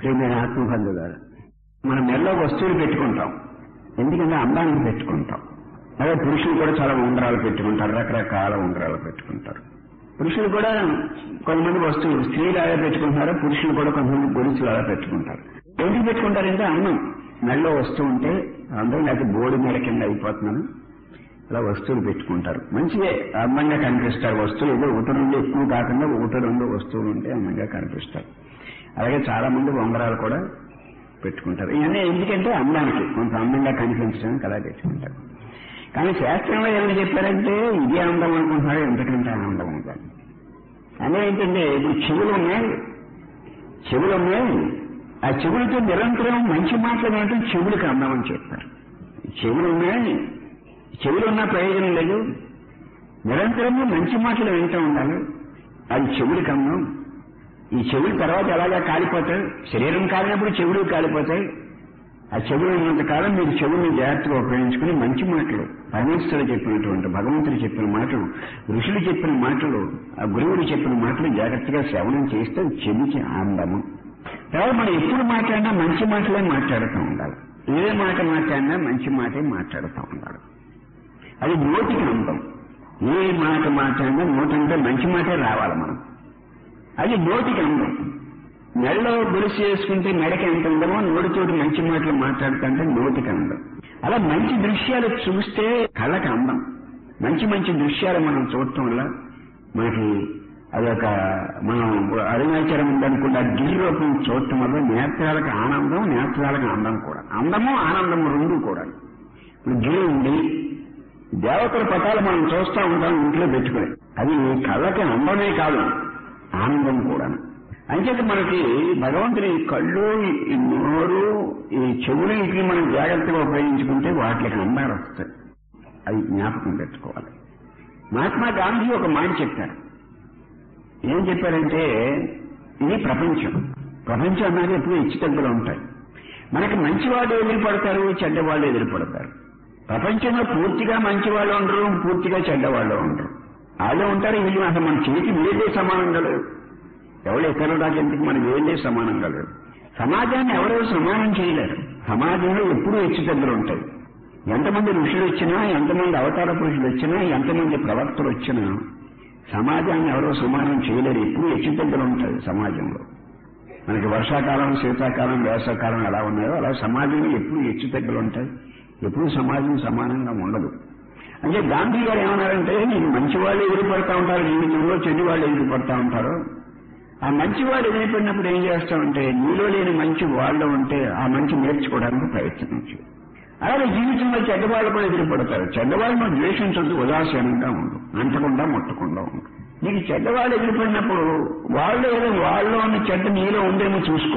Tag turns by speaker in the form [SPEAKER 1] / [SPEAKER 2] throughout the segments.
[SPEAKER 1] ప్రేమైన ఆత్మబంధుగారు మనం మెల్లో వస్తువులు పెట్టుకుంటాం ఎందుకంటే అందానికి పెట్టుకుంటాం అదే పురుషులు కూడా చాలా ఉంగరాలు పెట్టుకుంటారు రకరకాల ఉంగరాలు పెట్టుకుంటారు పురుషులు కూడా కొంతమంది వస్తువులు స్త్రీలు అలా పెట్టుకుంటారు పురుషులు కూడా కొంతమంది గొలుసులు అలా పెట్టుకుంటారు ఎందుకు పెట్టుకుంటారంటే అన్నం మెల్లో వస్తువు ఉంటే అందరూ లేకపోతే బోడి మేడ కింద అయిపోతున్నాను అలా వస్తువులు పెట్టుకుంటారు మంచిగా అందంగా కనిపిస్తారు వస్తువులు ఏదో ఒకటి నుండి ఎక్కువ కాకుండా ఒకటి రెండు వస్తువులు ఉంటే అందంగా కనిపిస్తాయి అలాగే చాలా మంది ఉంగరాలు కూడా పెట్టుకుంటారు ఇవన్నీ ఎందుకంటే అందానికి కొంత అందంగా కనిపించడానికి అలా పెట్టుకుంటారు కానీ శాస్త్రంలో ఏమని చెప్పారంటే ఇదే అందం అనుకుంటున్నాడు ఎంతకంటే ఆనందం ఉందని అదే ఏంటంటే ఇప్పుడు చెవులు ఉన్నాయి చెవులు ఉన్నాయి ఆ చెవులతో నిరంతరం మంచి మాటలు వినటం చెవులకు అందం అని చెప్పారు చెవులు ఉన్నాయి చెవులు ఉన్న ప్రయోజనం లేదు నిరంతరము మంచి మాటలు వింటూ ఉండాలి అది చెవులకు అందం ఈ చెవులు తర్వాత ఎలాగా కాలిపోతాయి శరీరం కాలినప్పుడు చెవులు కాలిపోతాయి ఆ చెవులు ఉన్నంత కాలం మీరు చెవుల్ని జాగ్రత్తగా ఉపయోగించుకుని మంచి మాటలు పరమేశ్వరుడు చెప్పినటువంటి భగవంతుడు చెప్పిన మాటలు ఋషులు చెప్పిన మాటలు ఆ గురువులు చెప్పిన మాటలు జాగ్రత్తగా శ్రవణం చేస్తే చెవికి ఆనందము తర్వాత మనం ఎప్పుడు మాట్లాడినా మంచి మాటలే మాట్లాడుతూ ఉండాలి ఏ మాట మాట్లాడినా మంచి మాటే మాట్లాడుతూ ఉండాలి అది నోటికి అందం ఏ మాట మాట్లాడినా నోటంటే మంచి మాటే రావాలి మనం అది నోటికి అందం మెడలో గొలుసు చేసుకుంటే మెడకి ఎంత అందమో నోటితోటి మంచి మాటలు మాట్లాడుతుంటే నోటికి అందం అలా మంచి దృశ్యాలు చూస్తే కళ్ళకి అందం మంచి మంచి దృశ్యాలు మనం చూడటం వల్ల మనకి అదొక మనం అరుణాచలం ఉందనుకుంటే ఆ గిరి రూపం చూడటం వల్ల నేత్రాలకు ఆనందం నేత్రాలకు అందం కూడా అందము ఆనందము రెండు కూడా ఇప్పుడు గిరి ఉంది దేవతల పటాలు మనం చూస్తూ ఉంటాం ఇంట్లో పెట్టుకుని అది కళ్ళకి అందమే కాదు ఆనందం కూడా అంచేత మనకి భగవంతుని ఈ కళ్ళు ఈ నోరు ఈ చెవులు వీటిని మనం జాగ్రత్తగా ఉపయోగించుకుంటే వాటికి అందాలు వస్తాయి అది జ్ఞాపకం పెట్టుకోవాలి మహాత్మా గాంధీ ఒక మాట చెప్పారు ఏం చెప్పారంటే ఇది ప్రపంచం ప్రపంచం అన్నది ఎప్పుడు హెచ్చుతగ్గులు ఉంటాయి మనకి మంచి వాళ్ళు ఎదురుపడతారు చెడ్డవాళ్ళు ఎదురుపడతారు ప్రపంచంలో పూర్తిగా మంచి వాళ్ళు ఉండరు పూర్తిగా చెడ్డవాళ్ళు ఉండరు వాళ్ళు ఉంటారు వీళ్ళు అసలు మన చేతి వేదే సమానంగా లేవు ఎవరు ఎక్కడ దాకెందుకు మన వేదే సమానంగా లేవు సమాజాన్ని ఎవరెవరు సమానం చేయలేరు సమాజంలో ఎప్పుడూ హెచ్చుతగ్గులు ఉంటాయి ఎంతమంది ఋషులు వచ్చినా ఎంతమంది అవతార పురుషులు వచ్చినా ఎంతమంది ప్రవక్తలు వచ్చినా సమాజాన్ని ఎవరో సమానం చేయలేరు ఎప్పుడు హెచ్చుతగ్గులు ఉంటాయి సమాజంలో మనకి వర్షాకాలం శీతాకాలం వేసవకాలం ఎలా ఉన్నాయో అలా సమాజంలో ఎప్పుడు హెచ్చుతగ్గులు ఉంటాయి ఎప్పుడు సమాజం సమానంగా ఉండదు అంటే గాంధీ గారు ఏమన్నారంటే నేను మంచి వాళ్ళు ఎదురుపడతా ఉంటారు జీవితంలో చెడు వాళ్ళు ఎదురుపడతా ఉంటారు ఆ మంచి వాళ్ళు ఎదురుపడినప్పుడు ఏం చేస్తామంటే నీలో లేని మంచి వాళ్ళు ఉంటే ఆ మంచి నేర్చుకోవడానికి ప్రయత్నించు అలాగే జీవితంలో చెడ్డవాళ్ళు కూడా ఎదురుపడతారు చెడ్డవాళ్ళను ద్వేషించొద్దు ఉదాసీనంగా ఉండు అంటకుండా ముట్టకుండా ఉండు నీకు చెడ్డవాళ్ళు ఎదురుపడినప్పుడు వాళ్ళు ఏదో వాళ్ళలో ఉన్న చెడ్డ నీలో ఉందేమో చూసుకో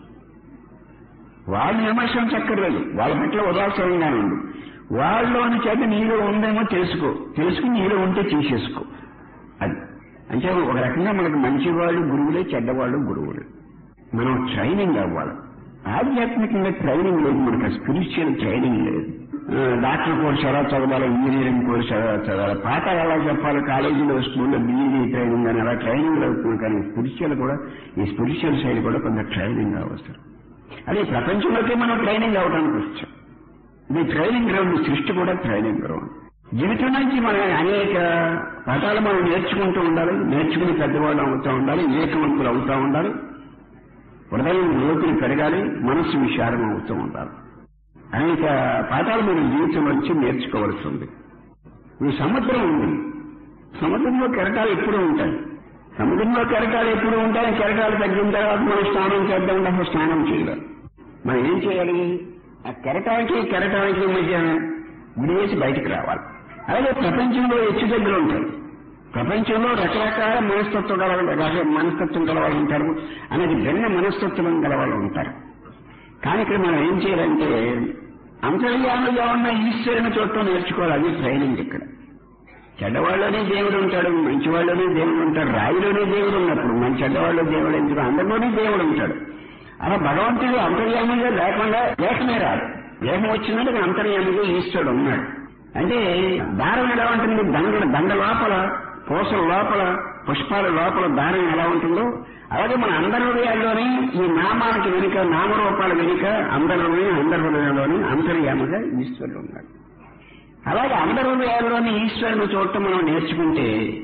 [SPEAKER 1] వాళ్ళని విమర్శించక్కర్లేదు వాళ్ళ పట్ల ఉదాసీనంగా ఉండు వాళ్ళలోని చెడ్డ నీలో ఉందేమో తెలుసుకో తెలుసుకుని నీలో ఉంటే తీసేసుకో అది అంటే ఒక రకంగా మనకు మంచి వాళ్ళు గురువులే చెడ్డవాళ్ళు గురువులే మనం ట్రైనింగ్ అవ్వాలి ఆధ్యాత్మికంగా ట్రైనింగ్ లేదు మనకు స్పిరిచువల్ ట్రైనింగ్ లేదు ఆ, డాక్టర్ కోర్స్ ఎలా చదవాలి ఇంజనీరింగ్ కోర్స్ ఎలా చదవాలి పాట ఎలా చెప్పాలి కాలేజీలో స్కూల్లో బీఈడీ ట్రైనింగ్ అని అలా ట్రైనింగ్ అవుతుంది కానీ స్పిరిచువల్ కూడా ఈ స్పిరిచువల్ సైడ్ కూడా కొంత ట్రైనింగ్ అవసరం అదే ప్రపంచంలోకి మనం ట్రైనింగ్ అవడానికి వచ్చాం ఇది ట్రైనింగ్ గ్రౌండ్ సృష్టి కూడా ట్రైనింగ్ గ్రౌండ్ జీవితం నుంచి మనం అనేక పాఠాలు మనం నేర్చుకుంటూ ఉండాలి నేర్చుకుని పెద్దవాళ్ళు అవుతూ ఉండాలి వివేకవంతులు అవుతూ ఉండాలి హృదయం లోతులు పెరగాలి మనస్సు విశాలం అవుతూ ఉండాలి అనేక పాఠాలు మనం జీవితంలో నుంచి నేర్చుకోవాల్సి ఉంది ఈ సముద్రం ఉంది సముద్రంలో కెరటాలు ఎప్పుడూ ఉంటాయి సముద్రంలో కెరటాలు ఎప్పుడు ఉంటాయి కెరటాలు తగ్గిన తర్వాత మనం స్నానం చేద్దాం అసలు స్నానం చేయాలి మనం ఏం చేయాలి ఆ కెరటానికి కెరటానికి మధ్య విడివేసి బయటకు రావాలి అలాగే ప్రపంచంలో హెచ్చు దగ్గర ఉంటాయి ప్రపంచంలో రకరకాల మనస్తత్వం గల రక- మనస్తత్వం గల వాళ్ళు ఉంటారు అనేది భిన్న మనస్తత్వం గల వాళ్ళు ఉంటారు కానీ ఇక్కడ మనం ఏం చేయాలంటే అంతర్యాముగా ఉన్న ఈశ్వరుని చూడటం నేర్చుకోవాలి అది ట్రైనింగ్ ఇక్కడ చెడ్డవాళ్ళలోనే దేవుడు ఉంటాడు మంచివాళ్ళలోనే దేవుడు ఉంటాడు రాయిలోనే దేవుడు ఉన్నప్పుడు మన చెడ్డవాళ్ళు దేవుడు ఎందుకు అందరిలోనే దేవుడు ఉంటాడు అలా భగవంతుడు అంతర్యామంగా లేకుండా లేఖమే రాదు లేఖం వచ్చిందంటే అంతర్యామిగా ఈశ్వరుడు ఉన్నాడు అంటే దారం ఎలా ఉంటుంది దండ దండ లోపల పూసల లోపల పుష్పాల లోపల దారం ఎలా ఉంటుందో అలాగే మన అందరి హృదయాల్లోని ఈ నామానికి వెనుక నామరూపాల వెనుక అందరిలోని అందరి హృదయంలోని అంతర్యామగా ఈశ్వరుడు ఉన్నాడు అలాగే అందరి హృదయాల్లోని ఈశ్వరుని చూడటం మనం నేర్చుకుంటే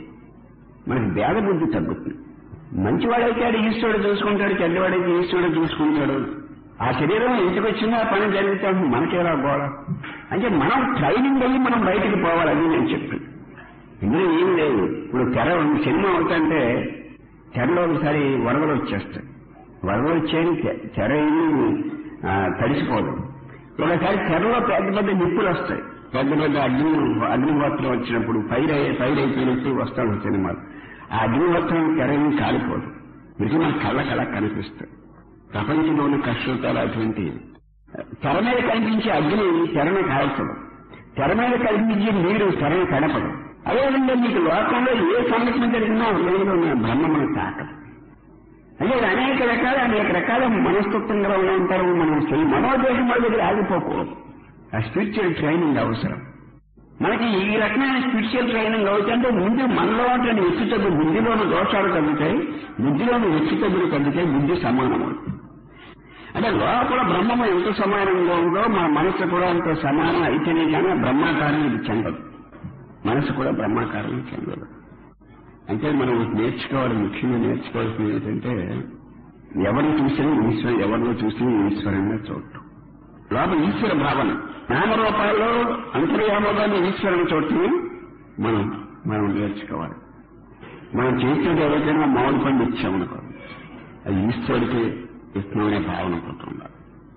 [SPEAKER 1] మనకి భేద బుద్ధి తగ్గుతుంది మంచివాడైతే ఆడు ఈశ్వరుడు చూసుకుంటాడు చెడ్డవాడైతే ఈశ్వరుడు చూసుకుంటాడు ఆ శరీరం ఇంటికి వచ్చినా ఆ పని జరిగితే మనకేలా గోడ అంటే మనం ట్రైనింగ్ అయ్యి మనం బయటికి పోవాలి అది నేను చెప్పాను ఇందులో ఏం లేదు ఇప్పుడు తెర ఉంది, సినిమా అవుతుంటే తెరలో ఒకసారి వరదలు వచ్చేస్తాయి వరదలు వచ్చాయని తె- తెర ఏమి ఆ, తడిసిపోదు ఒకసారి తెరలో పెద్ద పెద్ద నిప్పులు వస్తాయి పెద్ద పెద్ద అగ్ని అగ్నిహోత్రం వచ్చినప్పుడు ఫైర్ అయ్యే ఫైర్ అయిపోయినట్టు వస్తాడు సినిమాలు ఆ అగ్నిహోత్రం తెర ఏమి కాలిపోదు ఇది మన కళ్ళ కళ కనిపిస్తుంది ప్రపంచంలోని కష్టతాలు అటువంటి తెర మీద కనిపించే అగ్ని తెరను కాల్చదు తెర మీద కనిపించే నీరు తెరను కడపదు అదేవిధంగా మీకు లోకంలో ఏ సంఘటన జరిగినా హృదయంలో ఉన్న బ్రహ్మ మన తాకదు అంటే అనేక రకాల అనేక రకాల మనస్తత్వంగా ఉంటారు మనం చెయ్యి మనోదేశం వాళ్ళ దగ్గర ఆగిపోకూడదు ఆ స్పిరిచువల్ ట్రైనింగ్ అవసరం మనకి ఈ రకమైన స్పిరిచువల్ ట్రైనింగ్ అవుతుంటే ముందు మనలో ఉంటున్న ఎత్తు తగ్గు బుద్ధిలోని దోషాలు తగ్గుతాయి బుద్ధిలోని ఎత్తు తగ్గులు తగ్గుతాయి బుద్ధి సమానం అవుతుంది అంటే లోపల బ్రహ్మము ఎంత సమానంగా ఉందో మన మనసు కూడా అంత సమానం అయితేనే కానీ ఆ బ్రహ్మాకారం ఇది చెందదు మనసు కూడా బ్రహ్మాకారం చెందదు అంటే మనం నేర్చుకోవాలి ముఖ్యంగా నేర్చుకోవాల్సింది ఏంటంటే ఎవరిని చూసినా ఈశ్వర ఎవరిలో చూసినా ఈశ్వరంగా చూడటం లోపల ఈశ్వర భావన నామరూపాల్లో అంతర్యామగానే ఈశ్వరుని చూడటం మనం మనం నేర్చుకోవాలి మనం చేసేది ఎవరికైనా మామిడి పండు ఇచ్చామనుకో అది ఈశ్వరుడికి ఇష్టమనే భావన ఒకటి ఉండాలి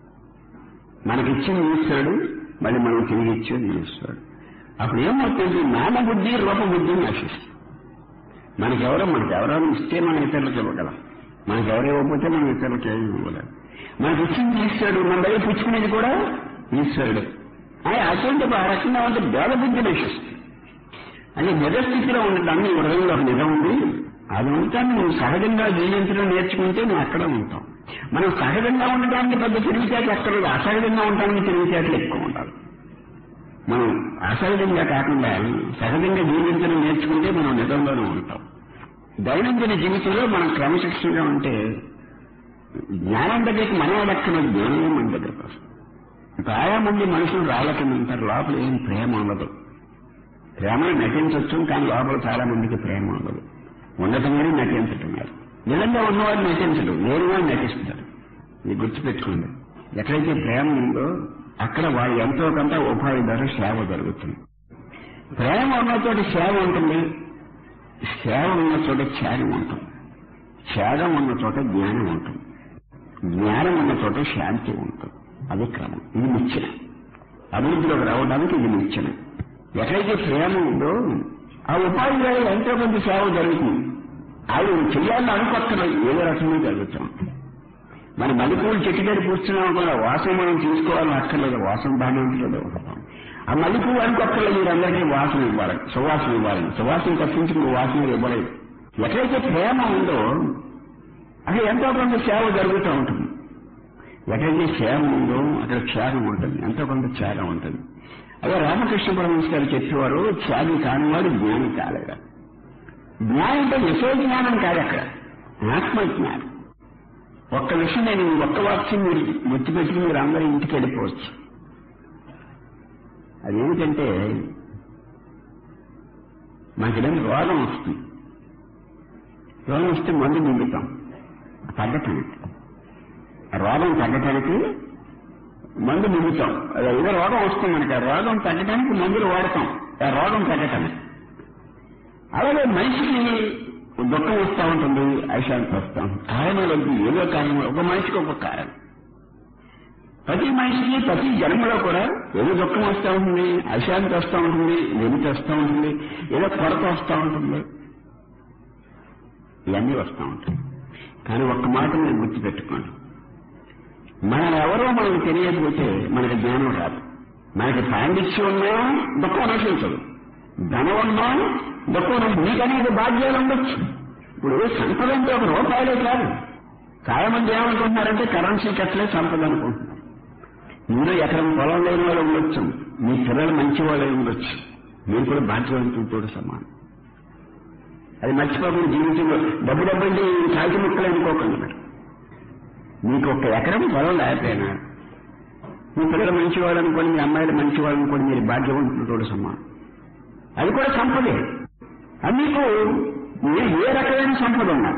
[SPEAKER 1] మనకిచ్చిన ఈశ్వరుడు మళ్ళీ మనం తిరిగి ఇచ్చేది ఈశ్వరుడు అప్పుడు ఏమవుతుంది నామబుద్ధి రూపబుద్ధి నశిస్తుంది మనకెవరో మనకెవరో ఇస్తే మనం ఇతరులకు ఇవ్వగలం మనకెవరు ఇవ్వకపోతే మనం ఇతరులకు ఏమి ఇవ్వలేం మనకి ఇచ్చింది ఈశ్వరుడు మన దగ్గర పుచ్చుకునేది కూడా ఈశ్వరుడు అని అటువంటి ఆ రకంగా ఉంటే భేద బుద్ధి నశిస్తుంది అంటే నిజస్థితిలో ఉండటాన్ని హృదయంలో ఒక నిజం ఉంది అది ఉంటాను నువ్వు సహజంగా జీవించడం నేర్చుకుంటే నువ్వు అక్కడ ఉంటావు మనం సహజంగా ఉండడానికి పెద్ద తెలివితేటలు అక్కడ అసహజంగా ఉండడానికి తెలివితేటలు ఎక్కువ ఉండాలి మనం అసహజంగా కాకుండా సహజంగా జీవించడం నేర్చుకుంటే మనం నిజంలోనే ఉంటాం దైనందిన జీవితంలో మనం క్రమశిక్షణగా ఉంటే జ్ఞానం దగ్గరికి మనం అడక్కన జ్ఞానమే మన దగ్గరకు వస్తుంది చాలా మంది మనుషులు రాళ్ళకింద ఉంటారు లోపల ఏం ప్రేమ ఉండదు ప్రేమను నటించవచ్చు కానీ లోపల చాలా మందికి ప్రేమ ఉండదు ఉండటం వేరు నటించటం వేరు నిజంగా ఉన్నవాడు నటించడు వేరుగా నటిస్తాడు ఇది గుర్తుపెట్టుకోండి ఎక్కడైతే ప్రేమ ఉందో అక్కడ వాళ్ళు ఎంతో కొంత ఉపాధి ద్వారా సేవ జరుగుతుంది ప్రేమ ఉన్న చోట సేవ ఉంటుంది సేవ ఉన్న చోట త్యాగం ఉంటుంది త్యాగం ఉన్న చోట జ్ఞానం ఉంటుంది జ్ఞానం ఉన్న చోట శాంతి ఉంటుంది అది క్రమం ఇది నిచ్చెన అభివృద్ధిలోకి రావడానికి ఇది నిచ్చెన ఎక్కడైతే ప్రేమ ఉందో ఆ ఉపాధి ద్వారా ఎంతో కొంత సేవ జరుగుతుంది అది చెయ్యాలని అనుకోక్కర్లేదు ఏదో రకంగా జరుగుతాం మన మల్లెపూలు చెట్టు దగ్గర కూర్చున్నాం కూడా వాసన మనం తీసుకోవాలని అక్కర్లేదు వాసన బాగానే ఉంటుంది ఆ మల్లెపూలు అనుకోక్కర్లేదు మీరు అందరికీ వాసన ఇవ్వాలి సువాసన ఇవ్వాలని సువాసన తప్పించి ఇంకో వాసన ఇవ్వలేదు ఎక్కడైతే ప్రేమ ఉందో అక్కడ ఎంతో కొంత సేవ జరుగుతూ ఉంటుంది ఎక్కడైతే సేవ ఉందో అక్కడ త్యాగం ఉంటుంది ఎంతో కొంత త్యాగం ఉంటుంది అదే రామకృష్ణ పరమహంస గారు చెప్పేవారు త్యాగి కానివాడు జ్ఞాని కాలేదా జ్ఞానం అంటే విషయ జ్ఞానం కాదు అక్కడ ఆత్మజ్ఞానం ఒక్క విషయం నేను ఈ ఒక్క వాక్యం మీరు గుర్తుపెట్టుకుని మీరు అందరూ ఇంటికి వెళ్ళిపోవచ్చు అదేమిటంటే మనకేదైనా రోగం వస్తుంది రోగం వస్తే మందు నిండుతాం తగ్గటానికి ఆ రోగం తగ్గటానికి మందు మింగుతాం అదే ఏదో రోగం వస్తుంది మనకి ఆ రోగం తగ్గడానికి మందులు వాడతాం ఆ రోగం తగ్గటానికి అలాగే మనిషికి దుఃఖం వస్తూ ఉంటుంది అశాంతి వస్తాం కారణాలు ఏదో కారణం ఒక మనిషికి ఒక కారణం ప్రతి మనిషికి ప్రతి జన్మలో కూడా ఏదో దుఃఖం వస్తూ ఉంటుంది అశాంతి వస్తూ ఉంటుంది వెలితి వస్తూ ఉంటుంది ఏదో కొరత వస్తూ ఉంటుంది ఇవన్నీ వస్తూ ఉంటాయి కానీ ఒక్క మాట మీరు గుర్తుపెట్టుకోండి మనం ఎవరో మనకు తెలియకపోతే మనకి జ్ఞానం రాదు మనకి పాండిత్యం ఉన్నా దుఃఖం నశించదు ధనం ఉన్నా దుఃఖం నశించదు మీకు అనేక బాధ్యాలు ఉండొచ్చు ఇప్పుడు సంపద అంటే ఒక రూపాయలే కాదు చాలా మంది ఏమనుకుంటున్నారంటే కరెన్సీ కట్టలే సంపద అనుకుంటున్నారు మీరు ఎకరం పొలం లేని వాళ్ళు ఉండొచ్చు మీ పిల్లలు మంచి వాళ్ళు ఉండొచ్చు మీరు కూడా బాధ్యవంతులతో సమానం అది మర్చిపోకుండా జీవితంలో డబ్బు డబ్బు అంటే ఈ కాగిత ముక్కలు అనుకోకండి మరి మీకు ఒక ఎకరం పొలం లేకపోయినా మీ పిల్లలు మంచివాడు అనుకోండి మీ అమ్మాయిలు మంచివాడు అనుకోండి మీరు భాగ్యవంతుడు సమానం అది కూడా సంపదే అది మీకు మీరు ఏ రకమైన సంపద ఉన్నా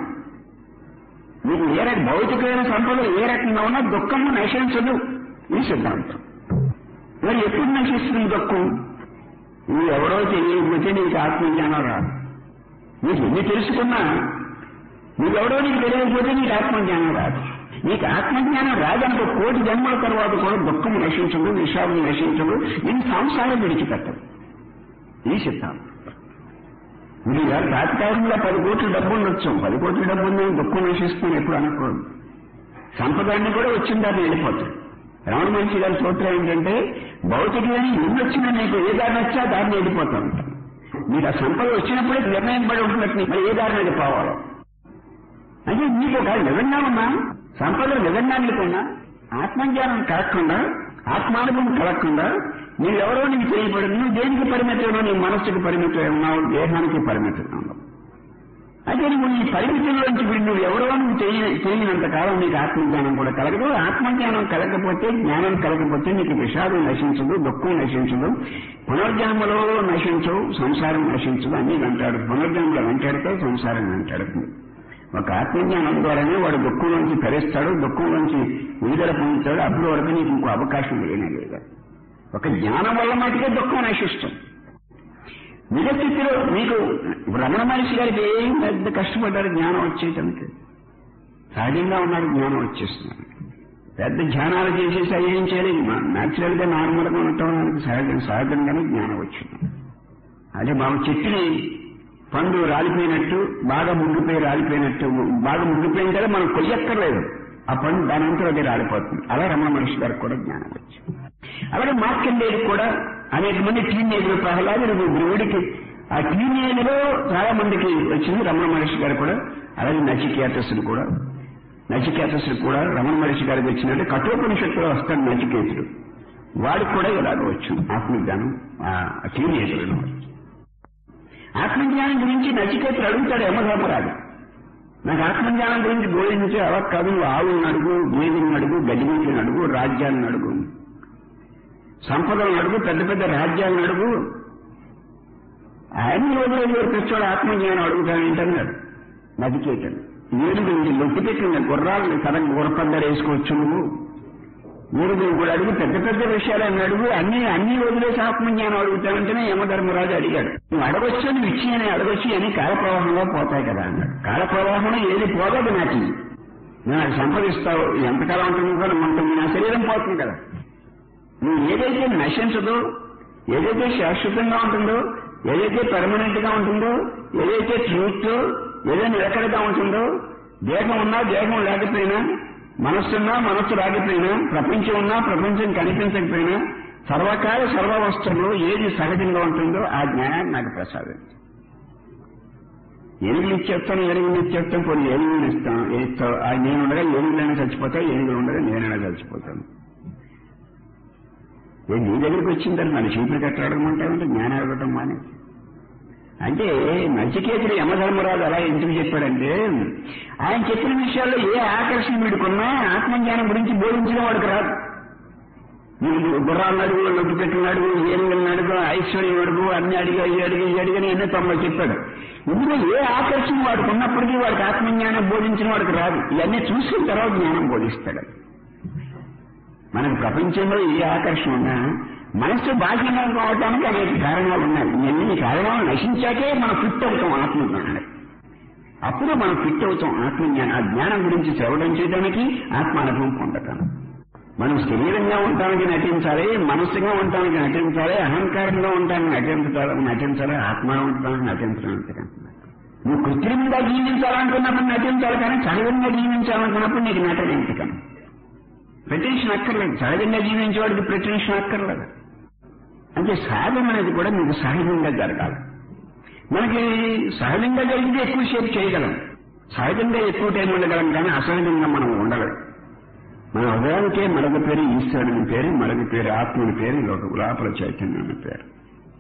[SPEAKER 1] మీకు ఏ రక భౌతికమైన సంపద ఏ రకంగా ఉన్నా దుఃఖం నశించదు ఈ సిద్ధాంతం మరి ఎప్పుడు నశిస్తుంది దుఃఖం నువ్వు ఎవరో తెలియకపోతే నీకు ఆత్మజ్ఞానం రాదు నీకు ఎన్ని తెలుసుకున్నా నువ్వెవరో నీకు తెలియకపోతే నీకు ఆత్మజ్ఞానం రాదు నీకు ఆత్మజ్ఞానం రాదనుకో కోటి జన్మల తర్వాత కూడా దుఃఖం నశించదు విషాదం నశించదు నేను సంసారం విడిచిపెట్టదు ఈ సిద్ధాంతం మీరు ఇవాళ రాజకారంలో పది కోట్ల డబ్బు ఉండొచ్చు పది కోట్ల డబ్బు ఉంది దుఃఖం నశిస్తుంది ఎప్పుడు అనకూడదు సంపదాన్ని కూడా వచ్చిందని వెళ్ళిపోతుంది రమణ మహర్షి గారి సూత్రం ఏంటంటే భౌతికమైన ఎన్ని వచ్చినా నీకు ఏ దారి వచ్చా దారిని వెళ్ళిపోతా ఉంటాను మీకు ఆ సంపద వచ్చినప్పుడే నిర్ణయం పడి ఉంటున్నట్టు మరి ఏ దారి మీద పోవాలో అంటే మీకు ఒక నిజంగా ఉన్నా సంపద నిజంగా నీకున్నా ఆత్మజ్ఞానం కలగకుండా ఆత్మానుభవం కలగకుండా నీవెవరో నీకు తెలియబడి నువ్వు దేనికి పరిమితం నీ మనస్సుకి పరిమితం ఉన్నావు దేహానికి పరిమితం ఉన్నావు అయితే నువ్వు నీ పరిమితుల్లోంచి ఇప్పుడు నువ్వు ఎవరో నువ్వు తెలియ తెలియనంత కాలం నీకు ఆత్మజ్ఞానం కూడా కలగదు ఆత్మజ్ఞానం కలగకపోతే జ్ఞానం కలగకపోతే నీకు విషాదం నశించదు దుఃఖం నశించదు పునర్జన్మలో నశించవు సంసారం నశించదు అన్ని వెంటాడు పునర్జన్మలో వెంటాడితే సంసారం వెంటాడుతుంది ఒక ఆత్మజ్ఞానం ద్వారానే వాడు దుఃఖం నుంచి తరిస్తాడు దుఃఖం నుంచి విడుదల పొందుతాడు అప్పుడు వరకు నీకు ఇంకో అవకాశం లేనే లేదు ఒక జ్ఞానం వల్ల మటుకే దుఃఖం నశిస్తుంది నిజ స్థితిలో మీకు రమణ మహర్షి గారికి ఏం పెద్ద కష్టపడ్డారు జ్ఞానం వచ్చేయటానికి సహజంగా ఉన్నాడు జ్ఞానం వచ్చేస్తున్నాడు పెద్ద ధ్యానాలు చేసేసి అవి ఏం చేయలేదు న్యాచురల్ గా నార్మల్ గా ఉండటం సహజం సహజంగానే జ్ఞానం వచ్చింది అదే బాబు చెట్టుని పండు రాలిపోయినట్టు బాగా ముగ్గిపోయి రాలిపోయినట్టు బాగా ముగ్గిపోయిన కదా మనం కొయ్యక్కర్లేదు ఆ పండు దాని అంతా అది రాలిపోతుంది అలా రమణ మహర్షి గారికి కూడా జ్ఞానం వచ్చింది అలాగే మార్కండేయుడు కూడా అనేక మంది టీనేజ్లు ప్రహ్లాదుడు ధ్రువుడికి ఆ టీనేజ్లో చాలా మందికి వచ్చింది రమణ మహర్షి గారు కూడా అలాగే నచికేతసుడు కూడా నచికేతసుడు కూడా రమణ మహర్షి గారికి వచ్చినట్టు కఠోపనిషత్తులో వస్తాడు నచికేతుడు వాడికి కూడా ఇలాగ వచ్చింది ఆత్మజ్ఞానం ఆ టీనేజ్లో ఆత్మజ్ఞానం గురించి నచికేతుడు అడుగుతాడు యమధర్మరాజు నాకు ఆత్మజ్ఞానం గురించి బోధించే అలా కాదు నువ్వు ఆవులను అడుగు గేదెలను అడుగు గడ్డి మీటలను అడుగు రాజ్యాలను అడుగు సంపదలను అడుగు పెద్ద పెద్ద రాజ్యాలను అడుగు అన్ని రోజులు వరకు వచ్చాడు ఆత్మజ్ఞానం అడుగుతాను ఏంటన్నాడు నదికేటను ఏనుగు లొట్టి పెట్టిన గుర్రాలను సడన్ గుర్రపద్దరు వేసుకోవచ్చు నువ్వు ఏనుగులు కూడా అడుగు పెద్ద పెద్ద విషయాలను అడుగు అన్ని అన్ని వదిలేసి ఆత్మజ్ఞానం అడుగుతానంటేనే యమధర్మరాజు అడిగాడు నువ్వు అడగొచ్చు నువ్వు ఇచ్చి అని అడగొచ్చు అని కాలప్రవాహంలో పోతాయి కదా అన్నాడు కాలప్రవాహంలో ఏది పోగదు నాకు నేను అది సంపాదిస్తావు ఎంతకాలం ఉంటుంది కూడా ఉంటుంది నా శరీరం పోతుంది కదా నువ్వు ఏదైతే నశించదో ఏదైతే శాశ్వతంగా ఉంటుందో ఏదైతే పర్మనెంట్ గా ఉంటుందో ఏదైతే ట్రూత్ ఏదైతే నిలకడగా ఉంటుందో దేహం ఉన్నా దేహం లేకపోయినా మనస్సున్నా మనస్సు రాకపోయినా ప్రపంచం ఉన్నా ప్రపంచం కనిపించకపోయినా సర్వకాల సర్వ వస్తువుల్లో ఏది సహజంగా ఉంటుందో ఆ జ్ఞానాన్ని నాకు ప్రసాదించు ఏనుగులు ఇచ్చేస్తాను ఏనుగులు ఇచ్చేస్తాను కొన్ని ఏనుగులు ఇస్తాను ఇస్తావు ఆ నేను ఉండగా ఏనుగులైనా చచ్చిపోతావు ఏనుగులు ఉండగా నేనైనా చచ్చిపోతాను ఏ నీ దగ్గరికి వచ్చిందని నన్ను చీపులు కట్టడమంటావంటే జ్ఞానం అడగటం మానే అంటే నచికేతుడు యమధర్మరాజు అలా ఎందుకు చెప్పాడంటే ఆయన చెప్పిన విషయాల్లో ఏ ఆకర్షణ వీడుకున్నా ఆత్మజ్ఞానం గురించి బోధించిన వాడికి రాదు నీకు గుర్రాలను అడుగు నొక్కి పెట్టిన అడుగు ఏనుగులను అడుగు ఐశ్వర్యం అడుగు అన్ని అడిగా ఈ అడిగి ఈ అడిగని ఎన్నో తొంభై చెప్పాడు ఇందులో ఏ ఆకర్షణ వాడికి ఉన్నప్పటికీ వాడికి ఆత్మజ్ఞానం బోధించిన వాడికి రాదు ఇవన్నీ చూసిన తర్వాత జ్ఞానం బోధిస్తాడు మనకు ప్రపంచంలో ఏ ఆకర్షణ ఉన్నా మనస్సు బాహ్యంగా కావడానికి అనేక కారణాలు ఉన్నాయి ఇవన్నీ కారణాలు నశించాకే మనం ఫిట్ అవుతాం ఆత్మజ్ఞానానికి అప్పుడు మనం ఫిట్ అవుతాం ఆత్మజ్ఞానం ఆ జ్ఞానం గురించి శ్రవణం చేయడానికి ఆత్మానుభవం పొందటం మనం శరీరంగా ఉండటానికి నటించాలి మనస్సుగా ఉండటానికి నటించాలి అహంకారంగా ఉండటానికి నటించాలి నటించాలి ఆత్మ ఉండటానికి నటించడం అంతకంటున్నాను నువ్వు కృత్రిమంగా జీవించాలనుకున్నప్పుడు నటించాలి కానీ సహజంగా జీవించాలనుకున్నప్పుడు నీకు నటన ఎంపికను ప్రిటెన్షన్ అక్కర్లేదు సహజంగా జీవించేవాడికి ప్రిటెన్షన్ అక్కర్లేదు అంటే సాధన అనేది కూడా మీకు సహజంగా జరగాలి మనకి సహజంగా జరిగితే ఎక్కువసేపు చేయగలం సహజంగా ఎక్కువ టైం ఉండగలం కానీ అసహజంగా మనం ఉండలేం మన హృదయానికే మరొక పేరు ఈశ్వరుని పేరు మరొక పేరు ఆత్మని పేరు లోపల చైతన్యం పేరు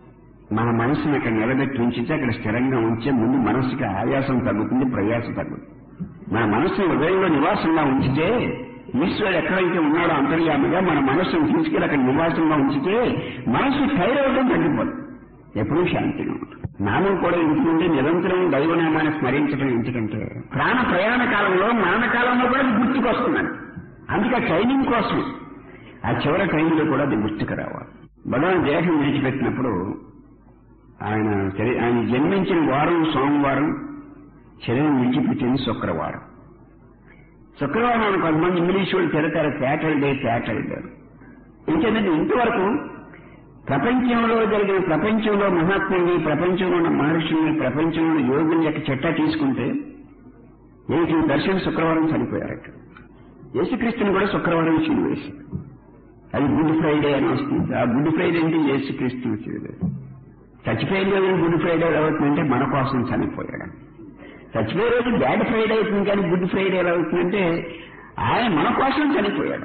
[SPEAKER 1] మన మనసుని అక్కడ నిలబెట్టి ఉంచితే అక్కడ స్థిరంగా ఉంచే ముందు మనసుకి ఆయాసం తగ్గుతుంది ప్రయాసం తగ్గుతుంది మన మనసుని హృదయంలో నివాసంగా ఉంచితే ఈశ్వరుడు ఎక్కడైతే ఉన్నాడో అంతర్యామిగా మన మనస్సును తీసుకెళ్ళి అక్కడ నివాసంగా ఉంచితే మనసు టైరవడం తగ్గిపోతుంది ఎప్పుడూ శాంతిగా ఉంటుంది నామం కూడా ఎందుకంటే నిరంతరం దైవనామాన్ని స్మరించడం ఎందుకంటే ప్రాణ ప్రయాణ కాలంలో మరణ కాలంలో కూడా అది గుర్తుకొస్తున్నాను అందుకే ఆ ట్రైనింగ్ కోసం ఆ చివరి ట్రైనింగ్లో కూడా అది గుర్తుకు రావాలి భగవాన్ దేహం విడిచిపెట్టినప్పుడు ఆయన శరీ- ఆయన జన్మించిన వారం సోమవారం శరీరం విడిచిపెట్టింది శుక్రవారం శుక్రవారం కొంతమంది ఇంగ్లీష్ వాళ్ళు తిడతారు థియేటర్ డే థియేటర్ డే ఎందుకంటే ఇంతవరకు ప్రపంచంలో జరిగిన ప్రపంచంలో మహాత్ముల్ని ప్రపంచంలో ఉన్న మహర్షుల్ని ప్రపంచంలో ఉన్న యోగుల యొక్క చెట్టా తీసుకుంటే ఏంటి దర్శన శుక్రవారం చనిపోయారట యేసుక్రీస్తుని కూడా శుక్రవారం చీలు వేసి అది గుడ్ ఫ్రైడే అని వస్తుంది ఆ గుడ్ ఫ్రైడే అంటే యేసుక్రీస్తుని చీలు చచ్చిపోయిన రోజు గుడ్ ఫ్రైడే ఎలా అవుతుందంటే మన కోసం చనిపోయాడు చచ్చిపోయే రోజు బ్యాడ్ ఫ్రైడే అవుతుంది కానీ గుడ్ ఫ్రైడే ఎలా అవుతుందంటే ఆయన మన కోసం చనిపోయాడు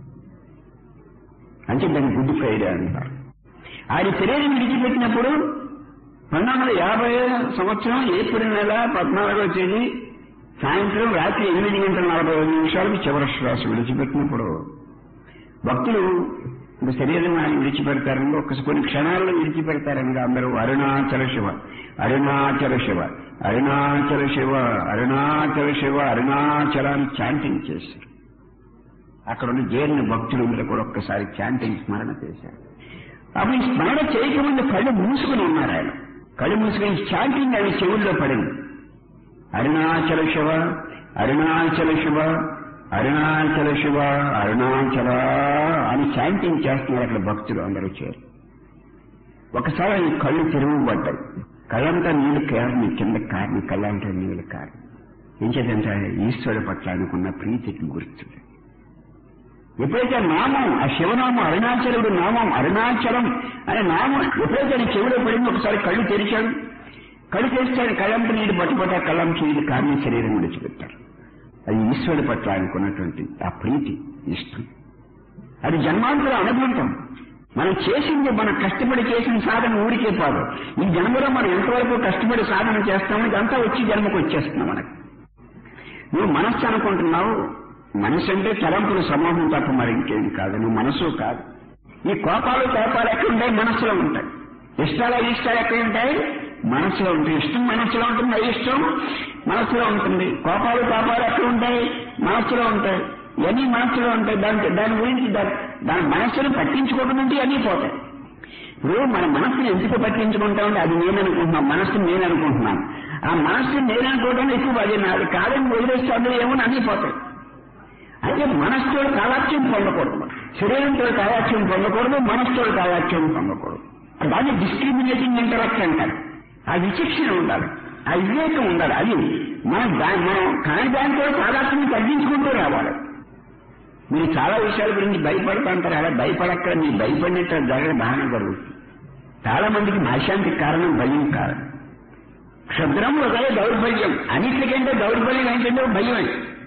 [SPEAKER 1] అంటే దాన్ని గుడ్ ఫ్రైడే అంటారు ఆయన శరీరం విడిచిపెట్టినప్పుడు పంతొమ్మిది వందల యాభై సంవత్సరం ఏప్రిల్ నెల పద్నాలుగో తేదీ సాయంత్రం రాత్రి ఎనిమిది గంటల నలభై ఐదు నిమిషాలకు చివరి శ్వాస విడిచిపెట్టినప్పుడు భక్తులు ఇంకా శరీరం ఆయన విడిచిపెడతారని ఒక కొన్ని క్షణాల్లో విడిచిపెడతారని అందరూ అరుణాచల శివ అరుణాచల శివ అరుణాచల శివ అరుణాచల శివ అరుణాచల అని చాంటింగ్ చేశారు అక్కడ ఉన్న చేరిన భక్తులందరూ కూడా ఒక్కసారి చాంటింగ్ స్మరణ చేశారు అప్పుడు ఈ స్మరణ చేయకముందు కళ్ళు మూసుకుని ఉన్నారు ఆయన కళ్ళు మూసుకుని చాంటింగ్ అవి చెవుల్లో పడింది అరుణాచల శివ అరుణాచల శివ అరుణాచల శివ అరుణాచల అని చాంటింగ్ చేస్తున్నారు అక్కడ భక్తులు అందరూ చేరి ఒకసారి ఆయన కళ్ళు తిరుగుబడ్డాయి కళ్ళంతా నీళ్లు కారిని కింద కారిని కళ్ళంతా నీళ్లు కారి ఏం చేద్దంటే ఈశ్వరుడు పట్ల అనుకున్న ప్రీతికి గుర్తుంది ఎప్పుడైతే నామం ఆ శివనామం అరుణాచలుడు నామం అరుణాచలం అనే నామం ఎప్పుడైతే ఆయన చెవిలో పడింది ఒకసారి కళ్ళు తెరిచాడు కళ్ళు తెరిచాడు కళ్ళంత నీళ్ళు పట్టుకుంటే ఆ కళ్ళం నీళ్ళు కారిని శరీరం విడిచిపెట్టారు అది ఈశ్వరుడి పట్ల ఆయనకున్నటువంటి ఆ ప్రీతి ఇష్టం అది జన్మాంతర అనుభవం మనం చేసింది మనం కష్టపడి చేసిన సాధన ఊరికే పోదు ఈ జన్మలో మనం ఎంతవరకు కష్టపడి సాధన చేస్తామో ఇదంతా వచ్చి జన్మకు వచ్చేస్తుంది మనకు నువ్వు మనస్సు అనుకుంటున్నావు మనసు అంటే తలంపుల సమూహం తప్ప మరి ఇంకేం కాదు నువ్వు మనసు కాదు ఈ కోపాలు కోపాలు ఎక్కడ ఉంటాయి మనసులో ఉంటాయి ఇష్టాలు ఇష్టాలు ఎక్కడ ఉంటాయి మనసులో ఉంటాయి ఇష్టం మనసులో ఉంటుంది అయిష్టం మనసులో ఉంటుంది కోపాలు కోపాలు ఎక్కడ ఉంటాయి మనసులో ఉంటాయి ఇవన్నీ మనసులో ఉంటాయి దాని దాని గురించి దాని దాని మనస్సును పట్టించుకోవడం అన్నీ పోతాయి ఇప్పుడు మన మనస్సుని ఎందుకు పట్టించుకుంటామంటే అది నేను అనుకుంటున్నాను మనస్సుని నేను అనుకుంటున్నాను ఆ మనస్సుని నేను అనుకోవడం ఎక్కువ అది నాది కాదని వదిలేస్తే అందులో ఏమో అన్నీ పోతాయి అయితే మనస్సుతో కాలాక్ష్యం పొందకూడదు శరీరంతో కాలాక్ష్యం పొందకూడదు మనస్సుతో కాలాక్ష్యం పొందకూడదు దాన్ని డిస్క్రిమినేటింగ్ ఇంటరాక్ట్ అంటారు ఆ విచక్షణ ఉండాలి ఆ వివేకం ఉండాలి అది మనం దా- మనం కాని దాంతో కాలాక్ష్యం తగ్గించుకుంటూ రావాలి మీరు చాలా విషయాల గురించి భయపడుతుంటారు అలా భయపడక్కడ మీరు భయపడినట్టు జరగడం బాగానే జరుగుతుంది చాలా మందికి భాషాంతికి కారణం భయం కారణం క్షుద్రం హృదయ దౌర్బల్యం అన్నిటికంటే దౌర్బల్యం ఏంటంటే భయమే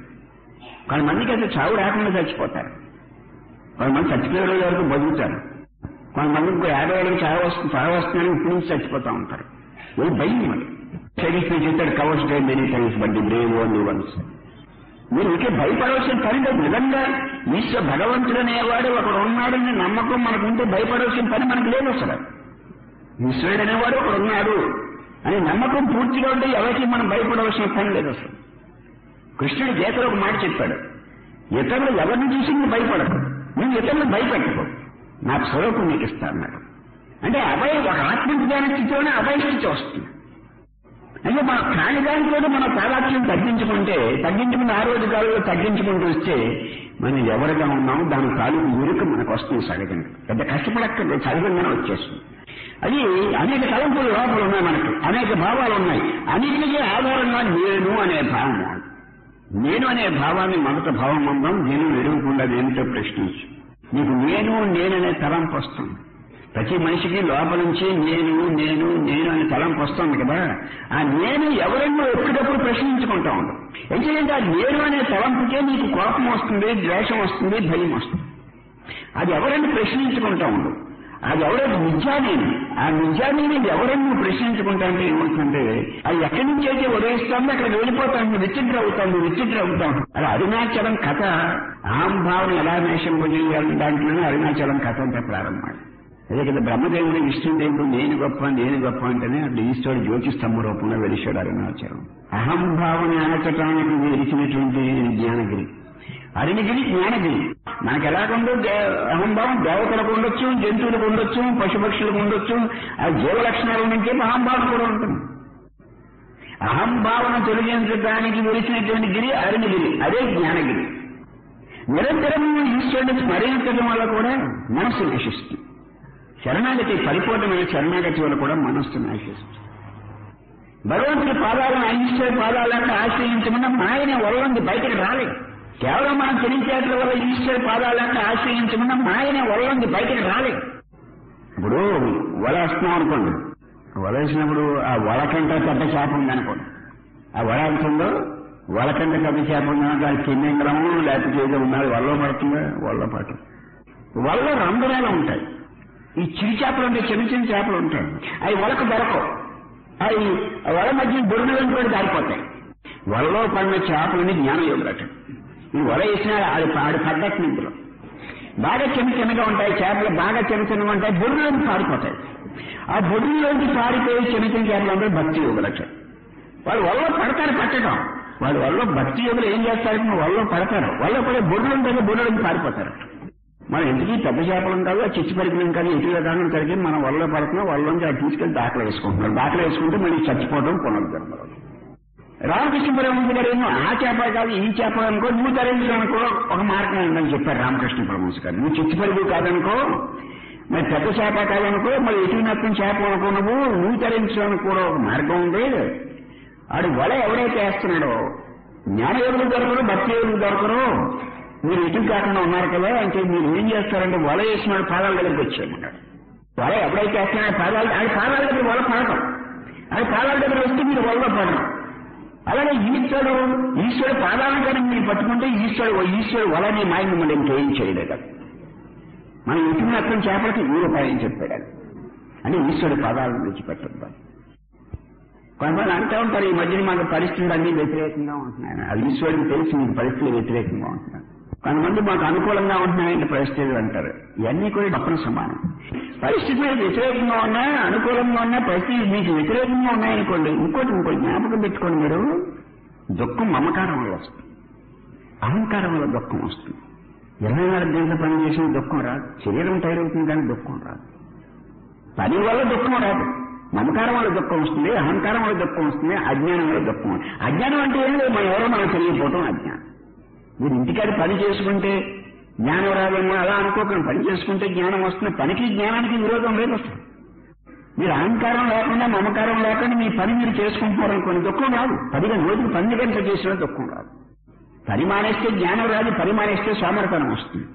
[SPEAKER 1] కొంతమందికి అయితే చావు రాకుండా చచ్చిపోతారు కొంతమంది చచ్చిపోయే రోజు వరకు బతుకుతారు కొంతమందికి యాభై ఏళ్ళకి చావు వస్తుంది చావు వస్తుందని ఇప్పుడు నుంచి చచ్చిపోతూ ఉంటారు ఇది భయం మరి షరీఫ్ చెప్తాడు cowards die many times but the brave only once మీరు ఇంకే భయపడవలసిన పని లేదు నిజంగా ఈశ్వర భగవంతుడు అనేవాడు ఒకడు ఉన్నాడని నమ్మకం మనకు ఉంటే భయపడవలసిన పని మనకు లేదు అసలు ఈశ్వరుడు అనేవాడు ఒకడు ఉన్నాడు అని నమ్మకం పూర్తిగా ఉంటే ఎవరికి మనం భయపడవలసిన పని లేదు అసలు కృష్ణుడు గీతలో ఒక మాట చెప్పాడు ఇతరులు ఎవరిని చూసి నువ్వు భయపడకు నువ్వు ఇతరులు భయపెట్టుకో నా స్వరూపం నీకు ఇస్తా అన్నాడు అంటే అభయ ఒక ఆత్మజ్ఞాన స్థితిలోనే అభయ స్థితి వస్తుంది అంటే మన ప్రాణిదానితో మన తాదాత్మ్యం తగ్గించుకుంటే తగ్గించుకుని ఆ రోజు కాలంలో తగ్గించుకుంటూ వస్తే మనం ఎవరిగా ఉన్నామో దాని తాలూకు ఇరుకు మనకు వస్తుంది సహజంగా పెద్ద కష్టపడక్కర్లేదు సహజంగానే వచ్చేస్తుంది అది అనేక తలంపులు లోపల ఉన్నాయి మనకి అనేక భావాలు ఉన్నాయి అన్నింటికీ ఆధారంగా నేను అనే భావం నేను అనే భావాన్ని మొదట భావం ఉందాం నేను ఎరుగుకుండా దేనితో ప్రశ్నించు నీకు నేను నేననే తలంపు వస్తుంది ప్రతి మనిషికి లోపల నుంచి నేను నేను నేను అనే తలంపు వస్తుంది కదా ఆ నేను ఎవరన్నా ఎప్పటికప్పుడు ప్రశ్నించుకుంటా ఉంటాం ఎందుకంటే ఆ నేను అనే తలంపుకే నీకు కోపం వస్తుంది ద్వేషం వస్తుంది భయం వస్తుంది అది ఎవరైనా ప్రశ్నించుకుంటా ఉండు అది ఎవరైతే నిజానేమి ఆ నిజానేమి ఎవరైనా నువ్వు ప్రశ్నించుకుంటా అంటే ఏమవుతుందంటే అది ఎక్కడి నుంచి అయితే ఉదయిస్తుందో అక్కడికి వెళ్ళిపోతాను విచిత్ర అవుతాను విచిత్ర అవుతాను అది అరుణాచలం కథ అహంభావం ఎలా నేషింపజేయాలి దాంట్లోనే అరుణాచలం కథ అంతా ప్రారంభం అదే కదా బ్రహ్మదేవుడు విష్ణుదేవుడు నేను గొప్ప నేను గొప్ప అంటేనే అట్లా ఈశ్వరుడు జ్యోతి స్తంభ రూపంలో వెలిశాడు అరుణాచలం అహంభావన ఆచటానికి వెలిచినటువంటి జ్ఞానగిరి అరుణగిరి జ్ఞానగిరి మనకు ఎలాగుందో దే- అహంభావం దేవతలకు ఉండొచ్చు జంతువులకు ఉండొచ్చు పశుపక్షులకు ఉండొచ్చు ఆ జీవ లక్షణాలు ఉన్నంటే అహంభావం కూడా ఉంటుంది అహంభావన తొలగించడానికి వెలిసినటువంటి గిరి అరుణగిరి అదే జ్ఞానగిరి నిరంతరం ఈశ్వరుని స్మరించడం వల్ల కూడా మనస్సు నశిస్తుంది శరణాగతి పరిపూర్ణమైన శరణాగతి వల్ల కూడా మనస్సు నశిస్తుంది భగవంతుడి పాదాలను ఈశ్వర పాదాలను ఆశ్రయించకుండా మాయన వల్లంది బయటకు రాలేదు కేవలం మనం తెలియచేట్ల వల్ల ఈశ్వర పాదాలను ఆశ్రయించకుండా మాయన వల్లంది బయటకు రాలేదు ఇప్పుడు వల వేస్తున్నాం అనుకోండి వల వేసినప్పుడు ఆ వల కంటే పెద్ద చేప ఉంది అనుకోండి ఆ వల ఎంత ఉందో వల కంటే పెద్ద చేప ఉందన్న దాని కిందంగరము లేకపోతే ఏదో ఉన్నది వల్ల పడుతుందా వల్ల పడుతుంది వల్ల రంధ్రాలు ఉంటాయి ఈ చిరి చేపలు ఉంటాయి చిన్న చిన్న చేపలు ఉంటాయి అవి వలకు దొరకవు అవి వల మధ్య బుర్రలను కూడా దారిపోతాయి వలలో పడిన చేపలని జ్ఞానం యోగులట ఈ వల వేసినా ఆడి ఆడి పడ్డట్టు ఇందులో బాగా చిన్న చిన్నగా ఉంటాయి చేపలు బాగా చిన్న చిన్నగా ఉంటాయి బుర్రలోకి పారిపోతాయి ఆ బుర్రలోకి పారిపోయి చిన్న చిన్న చేపలు అంటే భక్తి యోగులట వాళ్ళు వల్ల పడతారు పట్టడం వాళ్ళు వల్ల భక్తి యోగులు ఏం చేస్తారు వల్ల పడతారు వల్ల పడే బుర్రలు ఉంటాయి బుర్రలోకి పారిపోతారు మనం ఎందుకు పెద్ద చేపలం కాదు ఆ చిచ్చి పరికలం కాదు ఎటుగా కారణం కలిగి మనం వల్ల పడుతున్నాం వాళ్ళలోంచి అది తీసుకెళ్లి దాఖలు వేసుకుంటున్నాం దాఖలు వేసుకుంటే మళ్ళీ చచ్చిపోవడం పునర్జన్మలో రామకృష్ణ పరమహంస గారు ఏమో ఆ చేప కాదు ఈ చేప అనుకో నువ్వు తరించడానికి కూడా ఒక మార్గం ఉందని చెప్పారు రామకృష్ణ పరమహంస గారు నువ్వు చిచ్చి పరిగు కాదనుకో మరి పెద్ద చేప కాదనుకో మరి ఎటు నత్తం చేప అనుకో నువ్వు నువ్వు తరించడానికి కూడా ఒక మార్గం ఉంది ఆడు వల ఎవరైతే వేస్తున్నాడో జ్ఞాన యోగులు దొరకరు భక్తి యోగులు దొరకరు మీరు ఎటు కాకుండా ఉన్నారు కదా అంటే మీరు ఏం చేస్తారంటే వల వేసినాడు పాదాల దగ్గరికి వచ్చామన్నాడు వల ఎవరైతే వేస్తున్నాడో పాదాలు ఆడి పాదాల దగ్గర వల పడటం ఆడి పాదాల దగ్గర వస్తే మీరు వలలో పడడం అలాగే ఈశ్వరుడు ఈశ్వరుడు పాదాలను కానీ మీరు పట్టుకుంటే ఈశ్వరుడు ఈశ్వరుడు వలని మాయ మిమ్మల్ని ఇంకేం చేయలేదు మనం ఇటు నష్టం చేపలకి ఈ రూపాయని చెప్పాడు ఆయన. అని ఈశ్వరుడు పాదాలను విడిచిపెట్టద్దాం కొంతమంది అంటూ ఉంటారు ఈ మధ్యన మాకు పరిస్థితులు అన్ని వ్యతిరేకంగా ఉంటున్నాయి అది ఈశ్వరుడికి తెలిసి మీకు పరిస్థితులు వ్యతిరేకంగా ఉంటున్నాయి కొంతమంది మాకు అనుకూలంగా ఉంటున్నాయంటే పరిస్థితులు అంటారు ఇవన్నీ కూడా డబ్బున సమానం పరిస్థితులు వ్యతిరేకంగా ఉన్నా అనుకూలంగా ఉన్నా పరిస్థితులు మీకు వ్యతిరేకంగా ఉన్నాయనుకోండి ఇంకోటి ఇంకోటి జ్ఞాపకం పెట్టుకోండి మీరు దుఃఖం మమకారం వల్ల వస్తుంది అహంకారం వల్ల దుఃఖం వస్తుంది ఇరవై నాలుగు గంటలు పని చేసిన దుఃఖం రాదు శరీరం తయారవుతుంది కానీ దుఃఖం రాదు పని వల్ల దుఃఖం రాదు మమకారం వల్ల దుఃఖం వస్తుంది అహంకారం వల్ల దుఃఖం వస్తుంది అజ్ఞానం వల్ల దుఃఖం వస్తుంది. అజ్ఞానం అంటే ఏం లేదు మనం ఎవరో మనకు తెలియకపోవటం అజ్ఞానం మీరు ఇంటికాడ పని చేసుకుంటే జ్ఞానం రాదేమో అలా అనుకోకండి పని చేసుకుంటే జ్ఞానం వస్తుంది పనికి జ్ఞానానికి విరోధం లేదు అసలు మీరు అహంకారం లేకుండా మమకారం లేకుండా మీ పని మీరు చేసుకుంటున్నారనుకోండి దుఃఖం రాదు పదిగా రోజులు పని గంట చేసినా దుఃఖం రాదు పని మానేస్తే జ్ఞానం రాదు పని మానేస్తే సోమరతనం వస్తుంది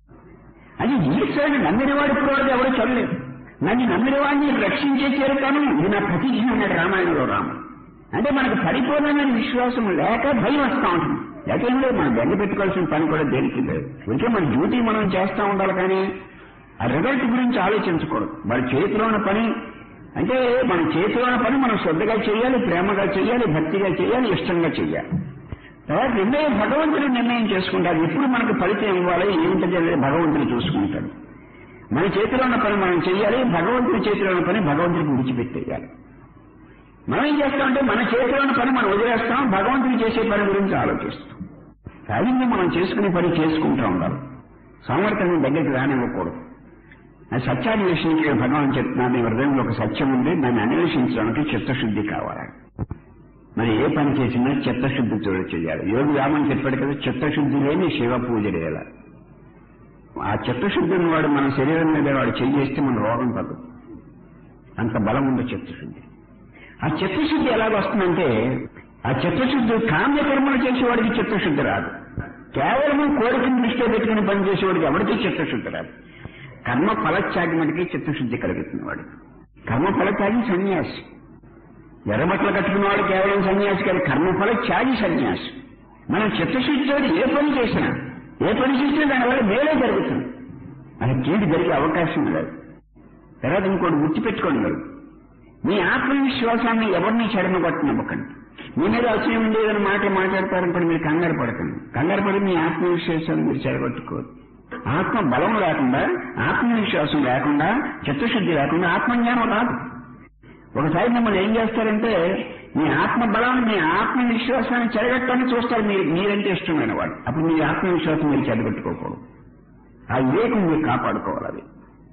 [SPEAKER 1] అది ఈశ్వరుని నమ్మినవాడు ఇప్పుడు వరకు ఎవరు చదవలేదు నన్ను నమ్మిన వాడిని రక్షించే చేరుతాను ఇది నా ప్రతిజ్ఞ అన్నాడు రామాయణంలో రాముడు అంటే మనకు పరిపూర్ణమైన విశ్వాసం లేక భయం వస్తూ ఉంటుంది లేక ఏం లేదు మనం బెంగ పెట్టుకోవాల్సిన పని కూడా దేనికి లేదు ఇంకే మన డ్యూటీ మనం చేస్తూ ఉండాలి కానీ ఆ రిజల్ట్ గురించి ఆలోచించకూడదు మన చేతిలో ఉన్న పని అంటే మన చేతిలో ఉన్న పని మనం శ్రద్ధగా చేయాలి ప్రేమగా చేయాలి భక్తిగా చేయాలి ఇష్టంగా చేయాలి తర్వాత నిర్ణయం భగవంతుడు నిర్ణయం చేసుకుంటాడు ఎప్పుడు మనకు ఫలితం ఇవ్వాలి ఏమిటది అనేది భగవంతుడు చూసుకుంటాడు మన చేతిలో ఉన్న పని మనం చేయాలి భగవంతుడి చేతిలో ఉన్న పని భగవంతుడికి విడిచిపెట్టేయాలి మనం ఏం చేస్తామంటే మన చేతిలో ఉన్న పని మనం వదిలేస్తాం భగవంతుడు చేసే పని గురించి ఆలోచిస్తాం సహజంగా మనం చేసుకునే పని చేసుకుంటూ ఉండాలి సామర్థ్యం దగ్గరికి రానివ్వకూడదు అది సత్యాన్వేషణకి భగవాన్ చెప్తున్నాను నీ హృదయంలో ఒక సత్యం ఉంది దాన్ని అన్వేషించడానికి చిత్తశుద్ధి కావాలి మరి ఏ పని చేసినా చిత్తశుద్ధితో చేయాలి యోగి రామని చెప్పాడు కదా చిత్తశుద్ధి లేని శివ పూజ చేయాలి ఆ చిత్తశుద్ధిని వాడు మన శరీరం మీద వాడు చేస్తే మన రోగం తగ్గదు అంత బలం ఉంది చిత్తశుద్ధి ఆ చిత్తశుద్ధి ఎలాగ వస్తుందంటే ఆ చిత్తశుద్ధి కామ్య కర్మలు చేసేవాడికి చిత్తశుద్ధి రాదు కేవలం కోరికను దృష్టిలో పెట్టుకుని పనిచేసేవాడికి ఎవరికీ చిత్తశుద్ధి రాదు కర్మ ఫలత్యాగి మటుకి చిత్తశుద్ధి కలుగుతుంది వాడికి కర్మ ఫలత్యాగి సన్యాసి ఎర్రబట్టలు కట్టుకున్నవాడు కేవలం సన్యాసి కాదు కర్మఫల త్యాగి సన్యాసి మనం చిత్తశుద్ధితో ఏ పని చేసినా ఏ పని చేసినా దానివల్ల మేలే జరుగుతుంది అది కీడు జరిగే అవకాశం లేదు తర్వాత ఇంకోటి గుర్తుపెట్టుకోండి మీరు మీ ఆత్మవిశ్వాసాన్ని ఎవరిని చెడమగొట్టనివ్వకండి మీ మీద అసూయ ఉండి ఏదైనా మాటలు మాట్లాడతారనుకోండి మీరు కంగారు పడకండి కంగారు పడి మీ ఆత్మవిశ్వాసాన్ని మీరు చెడగొట్టుకోరు ఆత్మ బలం లేకుండా ఆత్మవిశ్వాసం లేకుండా చిత్తశుద్ధి లేకుండా ఆత్మజ్ఞానం రాదు ఒకసారి మిమ్మల్ని ఏం చేస్తారంటే మీ ఆత్మ బలాన్ని మీ ఆత్మవిశ్వాసాన్ని చెడగొట్టని చూస్తారు మీరు మీరంటే ఇష్టమైన వాడు అప్పుడు మీ ఆత్మవిశ్వాసం మీరు చెడగొట్టుకోకూడదు ఆ వివేకం మీరు కాపాడుకోవాలి అది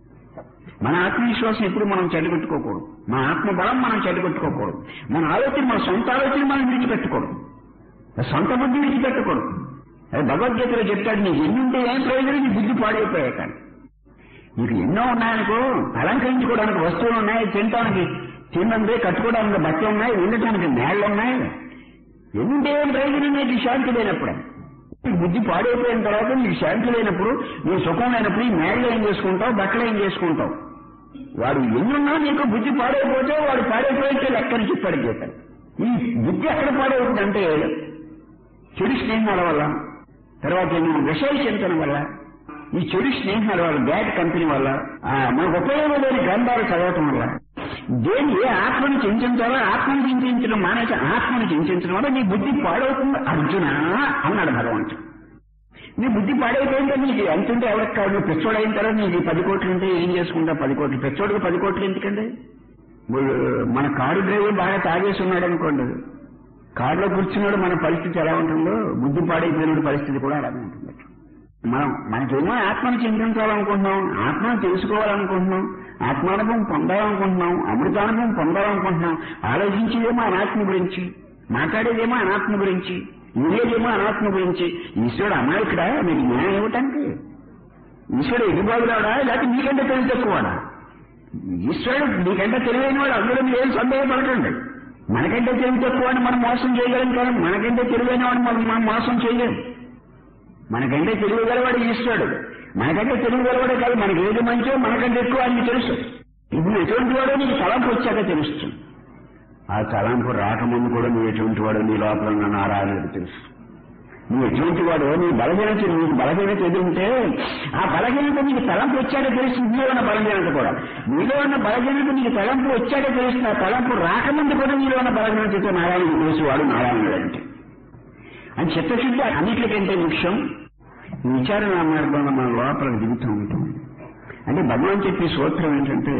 [SPEAKER 1] మన ఆత్మవిశ్వాసం ఎప్పుడు మనం చెడగొట్టుకోకూడదు మన ఆత్మ బలం మనం చెడగొట్టుకోకూడదు మన ఆలోచన మన సొంత ఆలోచన మనం విడిచిపెట్టకూడదు సొంత బుద్ధి విడిచిపెట్టకూడదు అది భగవద్గీతలో చెప్తాడు నీకు ఎన్ని ఉంటే ఏం ప్రయోజనం నీ బుద్ధి పాడైపోయాయి కానీ నీకు ఎన్నో ఉన్నాయనుకో అలంకరించుకోవడానికి వస్తువులు ఉన్నాయి తినడానికి తిన్నందే కట్టుకోవడానికి బట్టలు ఉన్నాయి ఉండటానికి నేళ్ళు ఉన్నాయి ఎన్నుంటే ఏం ప్రయోజనం నీకు శాంతి లేనప్పుడు నీ బుద్ధి పాడైపోయిన తర్వాత నీకు శాంతి లేనప్పుడు నీ సుఖం లేనప్పుడు ఈ మేళ్ళు ఏం చేసుకుంటావు బట్టలు ఏం చేసుకుంటావు వాడు ఎన్నున్నా నీకు బుద్ధి పాడైపోతే వాడు పాడైపోయితే లెక్కని చెప్పాడు గీతాడు ఈ బుద్ధి ఎక్కడ పాడవుతుందంటే చెడు స్నేహాల వల్ల తర్వాత ఏమో విషయ చింతన వల్ల ఈ చెడు స్నేహాల వల్ల బ్యాడ్ కంపెనీ వల్ల ఆ, మనకు ఉపయోగం లేని గ్రంథాలు చదవటం వల్ల దేని ఏ ఆత్మను చింతించాలో ఆత్మను చింతించడం మానేసి ఆత్మను చింతించడం వల్ల నీ బుద్ధి పాడవుతుంది అర్జున అన్నాడు భగవంతుడు నీ బుద్ధి పాడైపోయింటే నీకు ఎంత ఉంటే ఎవరికి కాదు నువ్వు పెచ్చోడు అయిన తర్వాత నీకు ఈ పది కోట్లు ఉంటే ఏం చేసుకుంటావు పది కోట్లు పెచ్చోడికి పది కోట్లు ఎందుకండి ఇప్పుడు మన కారు డ్రైవర్ బాగా తాగేసి ఉన్నాడు అనుకోండి కారులో కూర్చున్నాడు మన పరిస్థితి ఎలా ఉంటుందో బుద్ధి పాడైపోయిన పరిస్థితి కూడా అలాగే ఉంటుంది మనం మనకేమో ఆత్మను చింతించాలనుకుంటున్నాం ఆత్మను తెలుసుకోవాలనుకుంటున్నాం ఆత్మానుభవం పొందాలనుకుంటున్నాం అమృతానుభవం పొందాలనుకుంటున్నాం ఆలోచించేదేమో అనాత్మ గురించి మాట్లాడేదేమో అనాత్మ గురించి వినేదేమో అనాత్మ గురించి ఈశ్వరుడు అమాయకుడా మీకు న్యాయం ఇవ్వటానికి ఈశ్వరుడు ఎగిబాగులాడా లేకపోతే మీకంటే తెలివి తక్కువడా ఈశ్వరుడు నీకంటే తెలివైన వాడు అందులో మీరు ఏం సందేహపడకండి మనకంటే తెలివి తక్కువ అని మనం మోసం చేయగలం కానీ మనకంటే తెలివైన వాడు మనం మనం మోసం చేయలేం మనకంటే తెలివి గలవాడు ఈశ్వరుడు మనకంటే తెలివి గలవాడే కాదు మనకి ఏది మంచో మనకంటే ఎక్కువ అని తెలుసు ఇప్పుడు ఎటువంటి వాడో నీకు తలంపు వచ్చాక తెలుస్తుంది ఆ తలంపు రాకముందు కూడా నువ్వు ఎటువంటి వాడో నీ లోపల ఉన్న నారాయణుడికి తెలుసు నువ్వు ఎటువంటి వాడు నీ బలహీనత నీకు బలహీనత ఎదురుంటే ఆ బలహీనత నీకు తలంపు వచ్చాక తెలుస్తుంది నీలో ఉన్న బలహీనత కూడా నీలో ఉన్న బలహీనత నీకు తలంపు వచ్చాక తెలుస్తుంది ఆ తలంపు రాకముందు కూడా నీలో ఉన్న బలహీనతతో నారాయణుడు తెలిసేవాడు నారాయణుడు అంటే అని చిత్తశుద్ధి అన్నిటికంటే ముఖ్యం ఈ విచారణ మార్గంలో మన లోపల దిగుతూ ఉంటుంది అంటే భగవాన్ చెప్పే సూత్రం ఏంటంటే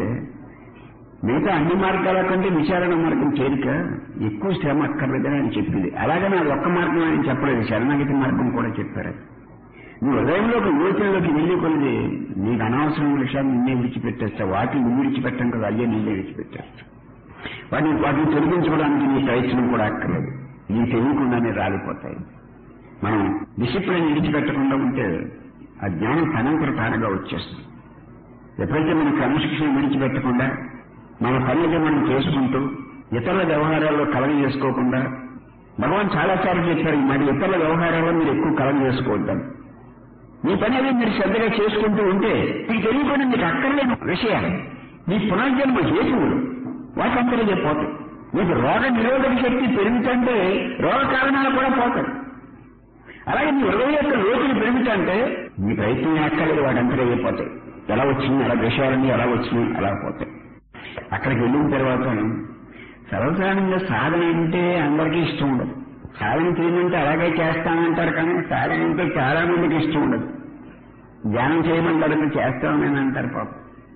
[SPEAKER 1] మిగతా అన్ని మార్గాల కంటే విచారణ మార్గం చేరిక ఎక్కువ శ్రమ అక్కర్లేదని ఆయన చెప్పింది అలాగని అది ఒక్క మార్గం ఆయన చెప్పలేదు శరణాగతి మార్గం కూడా చెప్పారు నువ్వు హృదయంలోకి యోచనలోకి వెళ్ళి కొలిది నీకు అనవసరమైన విషయాన్ని నిన్నే విడిచిపెట్టేస్తావు వాటిని నువ్వు విడిచిపెట్టం కదా అయ్యే నిన్నే విడిచిపెట్టేస్తావు వాటిని వాటిని తొలగించుకోవడానికి నీ ప్రయత్నం కూడా అక్కర్లేదు నీ తెలియకుండానే రాలిపోతాయి మనం డిసిప్లిన్ విడిచిపెట్టకుండా ఉంటే ఆ జ్ఞానం తనంతర తానుగా వచ్చేస్తుంది ఎప్పుడైతే మనం క్రమశిక్షణ విడిచిపెట్టకుండా మన పనులకి మనం చేసుకుంటూ ఇతరుల వ్యవహారాల్లో కలగ చేసుకోకుండా భగవాన్ చాలాసార్లు చెప్పారు మరి ఇతరుల వ్యవహారాల్లో మీరు ఎక్కువ కలగ చేసుకోవద్దని మీ పని అది మీరు శ్రద్ధగా చేసుకుంటూ ఉంటే మీకు తెలియకుండా మీకు అక్కర్లేని విషయాలు మీ పునర్జన్మ హేతువులు వాటంతరే పోతాయి మీకు రోగ నిరోధక శక్తి పెరుగుతుంటే రోగ కారణాలు కూడా పోతాయి అలాగే మీ హృదయం యొక్క లోతులు పెరుగుతుంటే మీ ప్రయత్నం అక్కర్లేదు వాటంతరే అయిపోతాయి ఎలా వచ్చింది అలా విషయాలన్నీ ఎలా వచ్చినాయి అలా పోతాయి అక్కడికి వెళ్ళిన తర్వాత సర్వసాధారణంగా సాధన అంటే అందరికీ ఇష్టం ఉండదు సాధన చేయమంటే అలాగే చేస్తానంటారు కానీ సాధన అంటే చాలా మందికి ఇష్టం ఉండదు ధ్యానం చేయమంటారు చేస్తామని అంటారు పాపం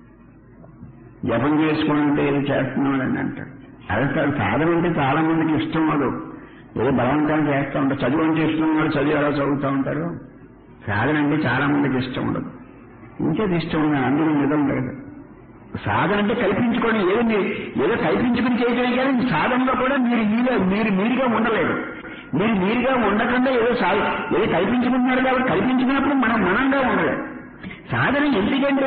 [SPEAKER 1] జపం చేసుకోవాలంటే ఏదో చేస్తున్నామని అంటారు అదే సార్ సాధన అంటే చాలా మందికి ఇష్టం ఉండదు ఏదో బలవంతాన్ని చేస్తూ ఉంటారు చదువు అంటే ఇష్టం ఉన్నాడు చదువు ఎలా చదువుతూ ఉంటారు సాధన అంటే చాలా మందికి ఇష్టం ఉండదు ఇంకేది ఇష్టం ఉండదు అందులో నిజం లేదు సాధన అంటే కల్పించుకోండి ఏదో మీరు ఏదో కల్పించుకుని చేయటమే కానీ సాధనలో కూడా మీరు మీలో మీరు మీరుగా ఉండలేదు మీరు మీరుగా ఉండకుండా ఏదో సా ఏదో కల్పించుకుంటున్నారు కాబట్టి కల్పించుకున్నప్పుడు మనం మనంగా ఉండలేదు సాధన ఎందుకంటే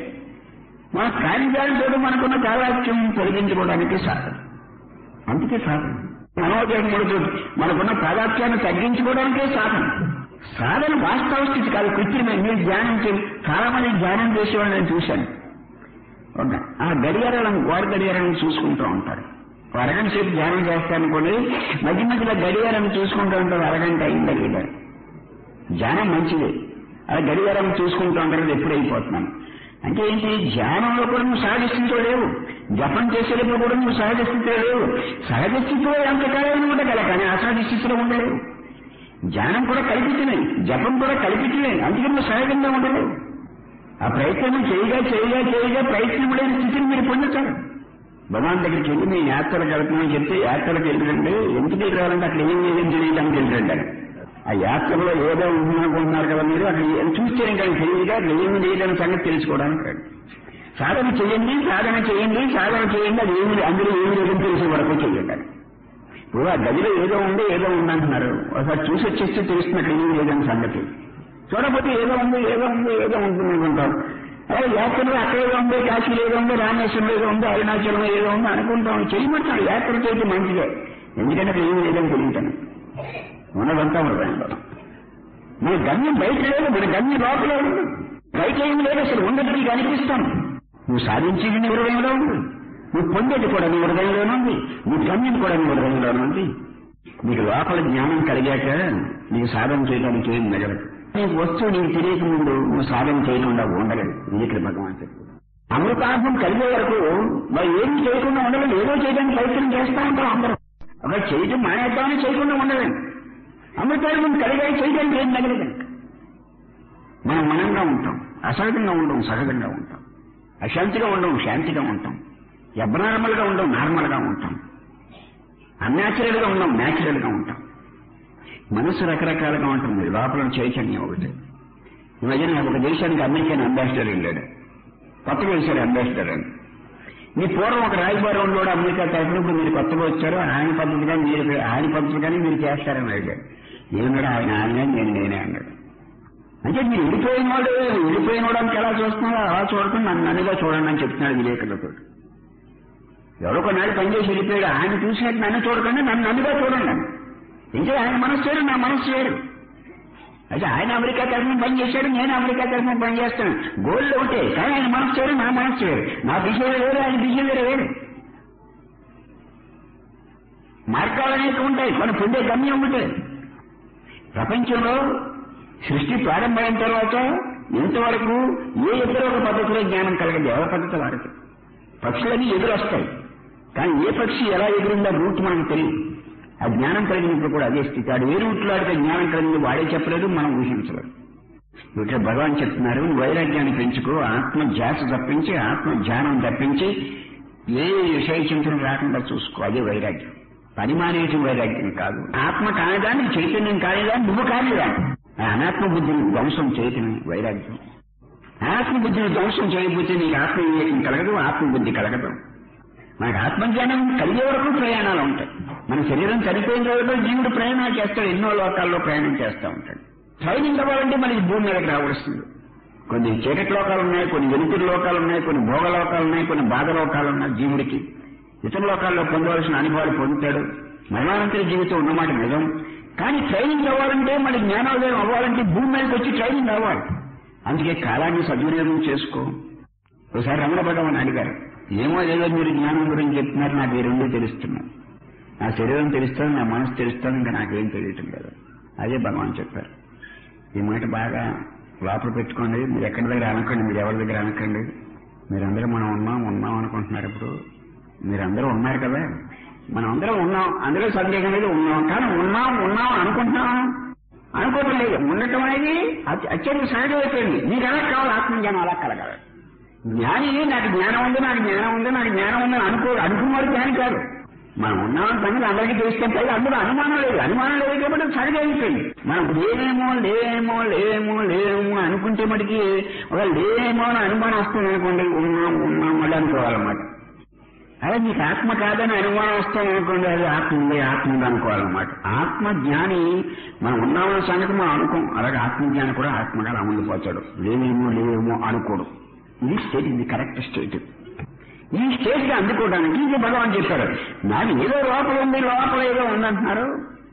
[SPEAKER 1] మన కార్యజాలతో మనకున్న చాలాక్యం తొలగించుకోవడానికి సాధన అందుకే సాధన మనోజముడితో మనకున్న ప్రాధాత్యాన్ని తగ్గించుకోవడానికే సాధన సాధన వాస్తవ స్థితి కాదు కృత్రిమే మీరు ధ్యానం చే చాలా మంది ధ్యానం చేసేవాళ్ళని నేను చూశాను ఒక ఆ గడియారాలను గోడ గడియారాలను చూసుకుంటూ ఉంటారు ఒక అరగంట సేపు ధ్యానం చేస్తారనుకోండి మధ్య మధ్యలో గడియారాన్ని చూసుకుంటూ ఉంటారు అరగంట అయిందా లేదా ధ్యానం మంచిదే ఆ గడియారం చూసుకుంటూ ఉంటారు ఎప్పుడు అయిపోతున్నాను అంటే ఏంటి ధ్యానంలో కూడా నువ్వు సహజ స్థితిలో లేవు జపం చేసేటప్పుడు కూడా నువ్వు సహజ స్థితిలో లేవు సహజ స్థితిలో ఎంతకాలం ఉండగల కానీ అసహజ స్థితిలో ఉండలేవు ధ్యానం కూడా కల్పించినవి జపం కూడా కల్పించినవి అందుకే నువ్వు సహజంగా ఉండలేవు ఆ ప్రయత్నం చేయగా చేయగా చేయగా ప్రయత్నం లేని స్థితిని మీరు పొందుతారు భగవాన్ దగ్గరికి వెళ్ళి మీ యాత్రలు కలుపుమని చెప్తే యాత్రలకు వెళ్ళండి ఎందుకు వెళ్ళాలంటే అక్కడ ఏం ఏం తెలియడానికి వెళ్ళండి ఆ యాత్రలో ఏదో ఉందనుకుంటున్నారు కదా మీరు అక్కడ ఏం చూస్తే ఇంకా తెలియదుగా అక్కడ ఏమి లేదని సంగతి తెలుసుకోవడానికి రండి. సాధన చేయండి సాధన చేయండి సాధన చేయండి అది ఏమి అందులో ఏమి లేదని తెలిసే వరకు చేయండి ఇప్పుడు ఆ గదిలో ఏదో ఉంది ఏదో ఉందంటున్నారు ఒకసారి చూసి వచ్చేస్తే తెలుస్తున్నట్టు ఏమి లేదని సంగతి చూడకపోతే ఏదో ఉంది ఏదో ఉంది ఏదో ఉంటుంది అనుకుంటాం అదే యాత్రలో అక్కడ ఏదో ఉంది కాశీలో ఏదో ఉంది రామేశ్వరం ఏదో ఉంది అరుణాచలం ఏదో ఉంది అనుకుంటాం చేయమంటాం యాత్ర చేయడం మంచిదే ఎందుకంటే అక్కడ ఏమి లేదని తెలియటాను ఉన్నదంతా హృదయంలో మన గమ్యం బయట లేదు మన గమ్యం లోపల ఉంది బయట ఏమి లేదు అసలు ఉన్నది నీకు అనిపిస్తాం నువ్వు సాధించేది నీ హృదయంలో ఉంది నువ్వు పొందేది కూడా నీ హృదయంలోనే ఉంది నీ గమ్యం కూడా నీ హృదయంలోనే ఉంది నీకు లోపల జ్ఞానం కలిగాక నీకు సాధన చేయడానికి ఏం మిగలదు నీకు వస్తువు నీకు తెలియక ముందు నువ్వు సాధన చేయకుండా ఉండలేదు ఇది ఇక్కడ భగవాన్ చెప్పాడు అమృతార్థం కలిగే వరకు మరి ఏమి చేయకుండా ఉండలేదు ఏదో చేయడానికి ప్రయత్నం చేస్తా ఉంటాం అందరం అక్కడ చేయటం మానేద్దామని చేయకుండా ఉండలేదు అమృతార్థం కలిగాక చేయడానికి ఏం మిగలదు మనం మనంగా ఉంటాం అసహజంగా ఉండం సహజంగా ఉంటాం అశాంతిగా ఉండం శాంతిగా ఉంటాం అబ్నార్మల్ గా ఉండం నార్మల్ గా ఉంటాం అన్యాచురల్ గా ఉండం న్యాచురల్ గా ఉంటాం మనసు రకరకాలుగా ఉంటుంది లోపల చైతన్యం ఒకటి ఈ మధ్యన ఒక దేశానికి అమెరికన్ అంబాసిడర్ వెళ్ళాడు కొత్తగా వేశారు అంబాసిడర్ అని మీ పూర్వం ఒక రాయబారం కూడా అమెరికా తరఫున ఇప్పుడు మీరు కొత్తగా వచ్చారు ఆయన పద్ధతిగా మీరు ఆయన పద్ధతిగానే మీరు చేస్తారని అడిగాడు ఏమన్నాడు ఆయన ఆయన నేను నేనే అన్నాడు అంటే మీరు వెళ్ళిపోయిన వాడు వెళ్ళిపోయిన వాడానికి ఎలా చూస్తున్నారో అలా చూడకుండా నన్ను నన్నుగా చూడండి అని చెప్తున్నాడు విలేకరులతో ఎవరో కొన్నాళ్ళు పనిచేసి వెళ్ళిపోయాడు ఆయన చూసినట్టు నన్ను చూడకండి నన్ను నన్నుగా చూడండి ఇంకా ఆయన మనస్సు వేరు నా మనస్సు వేరు అయితే ఆయన అమెరికా తరఫున పనిచేశాడు నేను అమెరికా తరఫున పనిచేస్తాను గోల్డ్ ఒకటే కానీ ఆయన మనస్సు వేరు నా మనస్సు వేరు నా బిహేవియర్ వేరు ఆయన బిహేవియర్ వేరు మార్గాలు అనేక ఉంటాయి మనం పొందే గమ్యం ఒకటే ప్రపంచంలో సృష్టి ప్రారంభమైన తర్వాత ఇంతవరకు ఏ ఇద్దరు ఒక పద్ధతిలో జ్ఞానం కలగదు ఎవరి పద్ధతి వారికి పక్షులన్నీ ఎదురొస్తాయి కానీ ఏ పక్షి ఎలా ఎదురుందో రూట్ మనకు తెలియదు ఆ జ్ఞానం కలిగినప్పుడు కూడా అదే స్థితి ఆడు ఏ రూట్లో ఆడితే జ్ఞానం కలిగింది వాడే చెప్పలేదు మనం ఊహించలేదు ఇక్కడ భగవాన్ చెప్తున్నారు వైరాగ్యాన్ని పెంచుకో ఆత్మ ధ్యాస తప్పించి ఆత్మ ధ్యానం తప్పించి ఏ విషయ చింతన రాకుండా చూసుకో అదే వైరాగ్యం పని మానేటి వైరాగ్యం కాదు ఆత్మ కానిదాన్ని చైతన్యం కానిదాన్ని నువ్వు కానిదాన్ని ఆ అనాత్మ బుద్ధిని ధ్వంసం చేయటం వైరాగ్యం ఆత్మ బుద్ధిని ధ్వంసం చేయకపోతే నీకు ఆత్మ వివేకం కలగదు ఆత్మ బుద్ధి కలగదు మనకు ఆత్మజ్ఞానం కలిగే వరకు ప్రయాణాలు ఉంటాయి మన శరీరం చనిపోయిన రోజుల్లో జీవుడు ప్రయాణాలు చేస్తాడు ఎన్నో లోకాల్లో ప్రయాణం చేస్తూ ఉంటాడు ట్రైనింగ్ అవ్వాలంటే మనకి భూమి మీదకి రావలసింది కొన్ని చీకటి లోకాలు ఉన్నాయి కొన్ని వెలుతురు లోకాలు ఉన్నాయి కొన్ని భోగ లోకాలు ఉన్నాయి కొన్ని బాధ లోకాలు ఉన్నాయి జీవుడికి ఇతర లోకాల్లో పొందవలసిన అనుభవాలు పొందుతాడు మరణానంతర జీవితం ఉన్నమాట నిజం కానీ ట్రైనింగ్ అవ్వాలంటే మన జ్ఞానోదయం అవ్వాలంటే భూమి మీదకి వచ్చి ట్రైనింగ్ అవ్వాలి అందుకే కాలాన్ని సద్వినియోగం చేసుకో ఒకసారి రమణ భగవాన్ అడిగారు ఏమో ఏదో మీరు జ్ఞానం గురించి చెప్తున్నారు నాకు ఈ రెండు తెలుస్తున్నాయి నా శరీరం తెలుస్తాను నా మనసు తెలుస్తాను ఇంకా నాకేం తెలియటం లేదు అదే భగవాన్ చెప్పారు ఈ మాట బాగా లోపల పెట్టుకోండి మీరు ఎక్కడి దగ్గర అనకండి మీరు ఎవరి దగ్గర అనకండి మీరందరూ మనం ఉన్నాం ఉన్నాం అనుకుంటున్నారు ఇప్పుడు మీరందరూ ఉన్నారు కదా మనం అందరం ఉన్నాం అందులో సందేహం లేదు ఉన్నాం కానీ ఉన్నాం ఉన్నాం అనుకుంటున్నాం అనుకోవటం లేదు ఉండటం అనేది అత్య- అత్యంత సహజమైపోయింది మీకు ఎలా కావాలి ఆత్మజ్ఞానం అలా కలగాలి జ్ఞాని నాకు జ్ఞానం ఉంది నాకు జ్ఞానం ఉంది నాకు జ్ఞానం ఉంది అని అనుకో అనుకున్నవాడు జ్ఞాని కాదు మనం ఉన్నామని సంగతి అందరికీ తెలిస్తే పైగా అందులో అనుమానం లేదు అనుమానం లేదు కాబట్టి అది సరిగా అయిపోయింది మనం లేనేమో లేమో లేమో లేమో అనుకుంటే మటుకి ఒక లేమో అని అనుమానం వస్తుంది అనుకోండి ఉన్నాం ఉన్నాం మళ్ళీ అనుకోవాలన్నమాట అదే మీకు ఆత్మ కాదని అనుమానం వస్తుంది అనుకోండి అది ఆత్మ ఉంది ఆత్మ ఉంది అనుకోవాలన్నమాట ఆత్మ జ్ఞాని మనం ఉన్నామన్న సంగతి మనం అనుకోం అలాగే ఆత్మజ్ఞాని కూడా ఆత్మగా అలా ఉండిపోతాడు లేవేమో లేవేమో అనుకోడు ఇది స్టేట్ ఇది కరెక్ట్ స్టేట్ ఈ స్టేట్ కి అందుకోవడానికి ఇది భగవాన్ చెప్పారు నాకు ఏదో లోపల ఉంది లోపల ఏదో ఉందంటున్నారు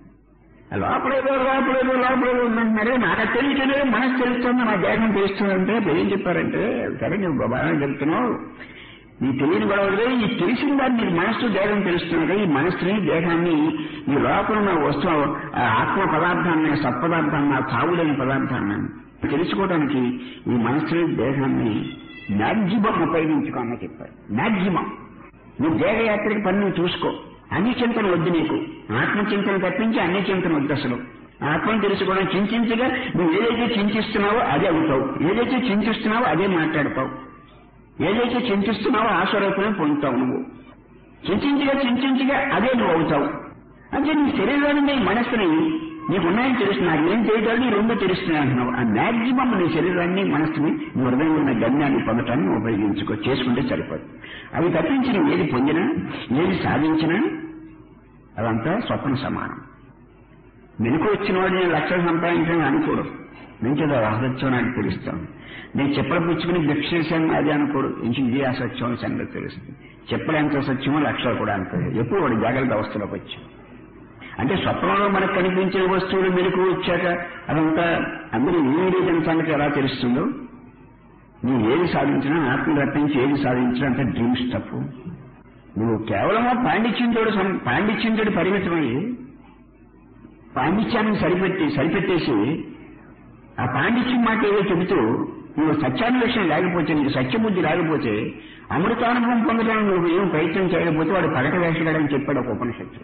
[SPEAKER 1] ఆ లోపల ఏదో లోపల ఏదో లోపల ఏదో ఉందంటున్నారు నాకు అది తెలియట్లేదు మనసు తెలుస్తుంది నా దేహం తెలుస్తుందంటే ఇప్పుడు ఏం చెప్పారంటే సరే నువ్వు బాగా చెప్తున్నావు నీ తెలియని గొడవలు ఈ తెలిసిన దాన్ని నీకు మనస్సు దేహం తెలుస్తున్నది ఈ మనస్సుని దేహాన్ని ఈ లోపల ఉన్న వస్తువు ఆ ఆత్మ పదార్థాన్ని సత్పదార్థాన్ని ఆ చావులేని పదార్థాన్ని తెలుసుకోవడానికి ఈ మనస్సుని దేహాన్ని మ్యాక్సిమం ఉపయోగించుకోమని చెప్పారు మ్యాక్సిమం నువ్వు దేహయాత్రకి పని నువ్వు చూసుకో అన్ని చింతన వద్దు నీకు ఆత్మచింతన తప్పించి అన్ని చింతన వద్దు అసలు ఆత్మను తెలుసుకోవడం చింతించగా నువ్వు ఏదైతే చింతిస్తున్నావో అదే అవుతావు ఏదైతే చింతిస్తున్నావో అదే మాట్లాడతావు ఏదైతే చింతిస్తున్నావో ఆ స్వరూపమే పొందుతావు నువ్వు చింతించగా చింతించగా అదే నువ్వు అవుతావు అంటే నీ శరీరాన్ని నీ మనసుని నీకు ఉన్నాయని తెలుసు నాకు ఏం చేయగలదు ఈ రెండు తెలుస్తున్నాయి అంటున్నావు ఆ మ్యాక్సిమం నీ శరీరాన్ని మనసుని నీ హృదయం ఉన్న గమ్యాన్ని పొందటాన్ని నువ్వు ఉపయోగించుకో చేసుకుంటే సరిపోదు అవి తప్పించి నువ్వు ఏది పొందినా ఏది సాధించినా అదంతా స్వప్న సమానం మెలకు వచ్చిన వాడు నేను లక్షలు సంపాదించాలని అనుకోడు మించదు అసత్యం నాకు తెలుస్తాను నేను చెప్పలు పుచ్చుకుని భిక్ష చేశాను అది అనుకోడు ఇంక ఇది అసత్యం అని సంగతి తెలుస్తుంది చెప్పలు ఎంత సత్యమో లక్షలు కూడా అంతే ఎప్పుడు వాడు జాగ్రత్త అవస్థలోకి వచ్చి అంటే స్వప్నంలో మనకు కనిపించే వస్తువులు మెలకు వచ్చాక అదంతా అందరూ ఏ రీతిన సంగతి ఎలా తెలుస్తుందో నువ్వు ఏది సాధించినా ఆత్మ రప్పించి ఏది సాధించినా అంటే డ్రీమ్స్ తప్పు నువ్వు కేవలం పాండిత్యంతో పాండిత్యంతో పరిమితమయ్యి పాండిత్యాన్ని సరిపెట్టి సరిపెట్టేసి ఆ పాండిత్యం మాట ఏదో చెబుతూ నువ్వు సత్యాన్వేషణ లేకపోతే నీకు సత్యబుద్ధి లేకపోతే అమృతానుభవం పొందడానికి నువ్వు ఏం ప్రయత్నం చేయకపోతే వాడు పగట వేషగాడని చెప్పాడు ఒక ఉపనిషత్తులో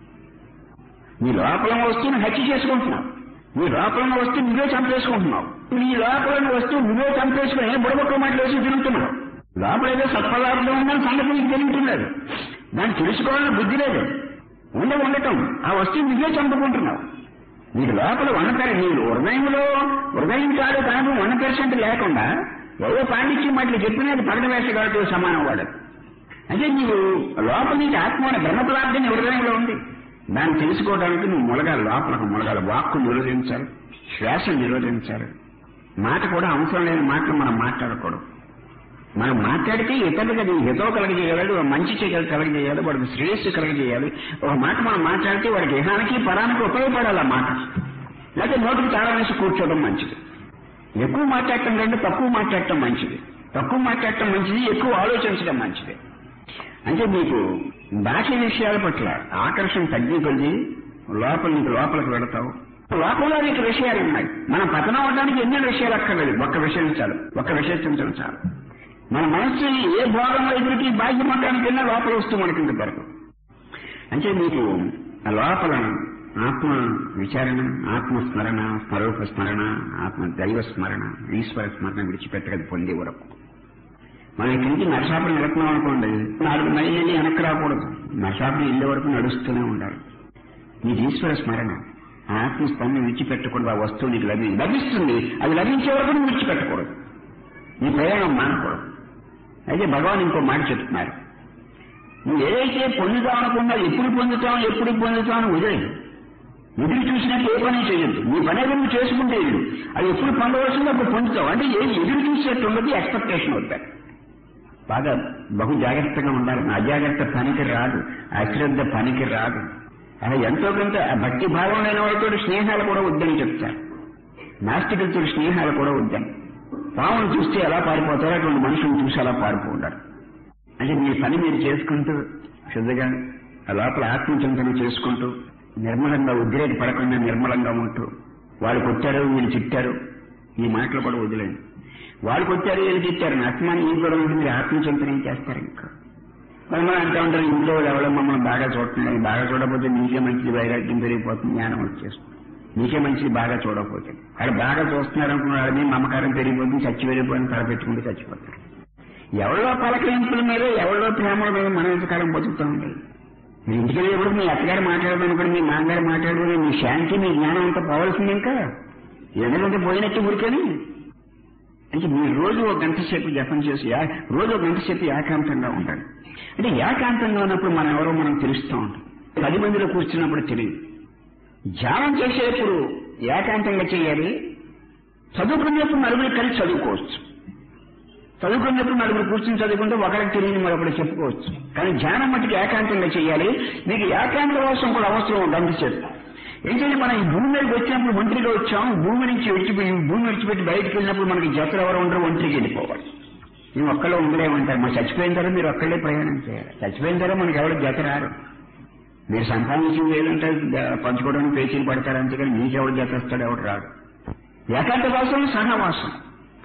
[SPEAKER 1] నీ లోపల వస్తువుని హత్య చేసుకుంటున్నావు నీ లోపల వస్తువు నువ్వే చంపేసుకుంటున్నావు నీ లోపల వస్తువు నువ్వే చంపేసుకుని బుడబొక్క మాటలు వేసి తిరుగుతున్నావు లోపల ఏదో సత్పదార్థం ఉందని సంగతి నీకు తెలియట్లేదు దాన్ని తెలుసుకోవాలని బుద్ధి లేదు ఉండ ఉండటం ఆ వస్తువు నువ్వే చంపుకుంటున్నావు నీకు లోపల వన్ పెర్ నీ హృదయంలో హృదయం కాదు కాదు వన్ పర్సెంట్ లేకుండా ఏదో పాండిత్యం మాటలు చెప్పినది పగడ వేసగాడితో సమానం వాడు అంటే నీవు లోపల నీకు ఆత్మ బ్రహ్మపదార్థం హృదయంలో ఉంది దాన్ని తెలుసుకోవడానికి నువ్వు మొలగాలి లోపలకు మొలగాలి వాక్కు నిరోధించాలి శ్వాస నిరోధించాలి మాట కూడా అవసరం లేని మాటలు మనం మాట్లాడకూడదు మనం మాట్లాడితే ఇతరులకు అది హితో కలగజేయాలి మంచి చేయగల కలగజేయాలి వాడికి శ్రేయస్సు కలగజేయాలి ఒక మాట మనం మాట్లాడితే వాడికి ఇహానికి పరానికి ఉపయోగపడాలి ఆ మాట లేకపోతే నోటికి తాళం వేసి కూర్చోవడం మంచిది ఎక్కువ మాట్లాడటం కంటే తక్కువ మాట్లాడటం మంచిది తక్కువ మాట్లాడటం మంచిది ఎక్కువ ఆలోచించడం మంచిది అంటే మీకు బాహ్య విషయాల పట్ల ఆకర్షణ తగ్గి కొద్ది లోపల నీకు లోపలికి వెళతావు లోపల నీకు విషయాలు ఉన్నాయి మనం పతనం అవడానికి ఎన్నో విషయాలు అక్కర్లేదు ఒక్క విషయం చాలు ఒక్క విశేషించడం చాలు మన మనస్సు ఏ భాగంలో ఎదురికి బాహ్యమకానికి వెళ్ళినా లోపల వస్తూ మనకి ఇంత దొరకదు అంటే మీకు ఆ లోపల ఆత్మ విచారణ ఆత్మస్మరణ స్వరూప స్మరణ ఆత్మ దైవ స్మరణ ఈశ్వర స్మరణ విడిచిపెట్టగది పొందే వరకు మనం ఇక్కడి నుంచి నరసాపురం వెళుతున్నాం అనుకోండి నాలుగు మైళ్ళు వెళ్ళి వెనక్కి రాకూడదు నరసాపురం వెళ్ళే వరకు నడుస్తూనే ఉండాలి నీకు ఈశ్వర స్మరణ ఆత్మస్పందన విడిచిపెట్టకూడదు ఆ వస్తువు నీకు లభి లభిస్తుంది అది లభించే వరకు నువ్వు విడిచిపెట్టకూడదు నీ ప్రయాణం మానకూడదు అయితే భగవాన్ ఇంకో మాట చెప్తున్నారు నువ్వు ఏదైతే పొందుతావు అనుకున్నా ఎప్పుడు పొందుతావు ఎప్పుడు పొందుతావు అని వదిలేదు ఎదురు చూసినట్టు ఏ పని చేయొద్దు నీ పని ఏదో నువ్వు చేసుకుంటే ఇల్లు అది ఎప్పుడు పొందవలసిందో అప్పుడు పొందుతావు అంటే ఏది ఎదురు చూసేట్టు ఉండదు ఎక్స్పెక్టేషన్ అవుతాయి బాగా బహు జాగ్రత్తగా ఉండాలి అజాగ్రత్త పనికి రాదు అశ్రద్ధ పనికి రాదు అలా ఎంతో కొంత భక్తి భావం లేని వాళ్ళతో స్నేహాలు కూడా వద్దని చెప్తారు నాస్తికులతో స్నేహాలు కూడా వద్దని పామును చూస్తే ఎలా పారిపోతారో అటువంటి మనుషులను చూసి అలా పారిపో ఉండాలి అంటే మీ పని మీరు చేసుకుంటూ శుద్ధగా ఆ లోపల ఆత్మచింతన చేసుకుంటూ నిర్మలంగా ఉద్రేక పడకుండా నిర్మలంగా ఉంటూ వాళ్ళు కొట్టారు వీళ్ళు చిట్టారు ఈ మాటలు కూడా వదిలేండి వాళ్ళు కొట్టారు వీళ్ళు తిట్టారు ఆత్మాన్ని ఈ కూడా ఉంటుంది మీరు ఆత్మచింతన ఏం చేస్తారు ఇంకా మరి మనం అంటూ ఉంటారు ఇంట్లో వాళ్ళు ఎవరో మమ్మల్ని బాగా చూడట్లేదు బాగా చూడకపోతే నీకే మంచిది వైరాగ్యం పెరిగిపోతుంది జ్ఞానం వచ్చేస్తుంది నీకే మంచిది బాగా చూడకపోతే అక్కడ బాగా చూస్తున్నారు అనుకున్నారని మమకారం పెరిగిపోతుంది చచ్చి వెళ్ళిపోయిన తల పెట్టుకుంటే చచ్చిపోతారు ఎవరిలో పలకరింపుల మీద ఎవరిలో ప్రేమల మీద మనం ఎంతకాలం బతుకుతామండి మీరు ఇంటికి వెళ్ళేప్పుడు మీ అత్తగారు మాట్లాడదనుకోండి మీ నాన్నగారు మాట్లాడదు మీ శాంతి మీ జ్ఞానం అంతా పోవలసింది ఇంకా ఎందుకంటే పోయినట్టు ఊరికని అంటే మీరు రోజు ఒక గంట సేపు జపం చేసి యా- రోజు ఒక గంట సేపు ఏకాంతంగా ఉండాలి అంటే ఏకాంతంగా ఉన్నప్పుడు మనం ఎవరో మనం తెలుస్తూ ఉంటాం పది మందిలో కూర్చున్నప్పుడు తెలియదు ధ్యానం చేసేప్పుడు ఏకాంతంగా చేయాలి చదువుకునేప్పుడు నలుగురు కలిసి చదువుకోవచ్చు చదువుకున్నప్పుడు నలుగురు కూర్చుని చదువుకుంటే ఒకరికి తెలియని మరొకటి చెప్పుకోవచ్చు కానీ ధ్యానం మట్టుకు ఏకాంతంగా చేయాలి మీకు ఏకాంత కోసం కూడా అవసరం గంట సేపు ఏంటంటే మనం ఈ భూమి మీదకి వచ్చినప్పుడు ఒంటరిగా వచ్చాం భూమి నుంచి విడిచిపోయి భూమి విడిచిపెట్టి బయటకు వెళ్ళినప్పుడు మనకి జతలు ఎవరు ఉండరు ఒంటరికి వెళ్ళిపోవాలి మేము ఒక్కళ్ళే ఉండలేమంటారు మా చచ్చిపోయిన తర్వాత మీరు ఒక్కళ్ళే ప్రయాణం చేయాలి చచ్చిపోయిన తర్వాత మనకి ఎవరు జత రారు మీరు సంపాదించింది ఏదంటే ద- పంచుకోవడానికి పేచీలు పడతారు అంతేకాని మీకెవడు జత వస్తాడు ఎవడు రాడు ఏకాంత వాసం సహవాసం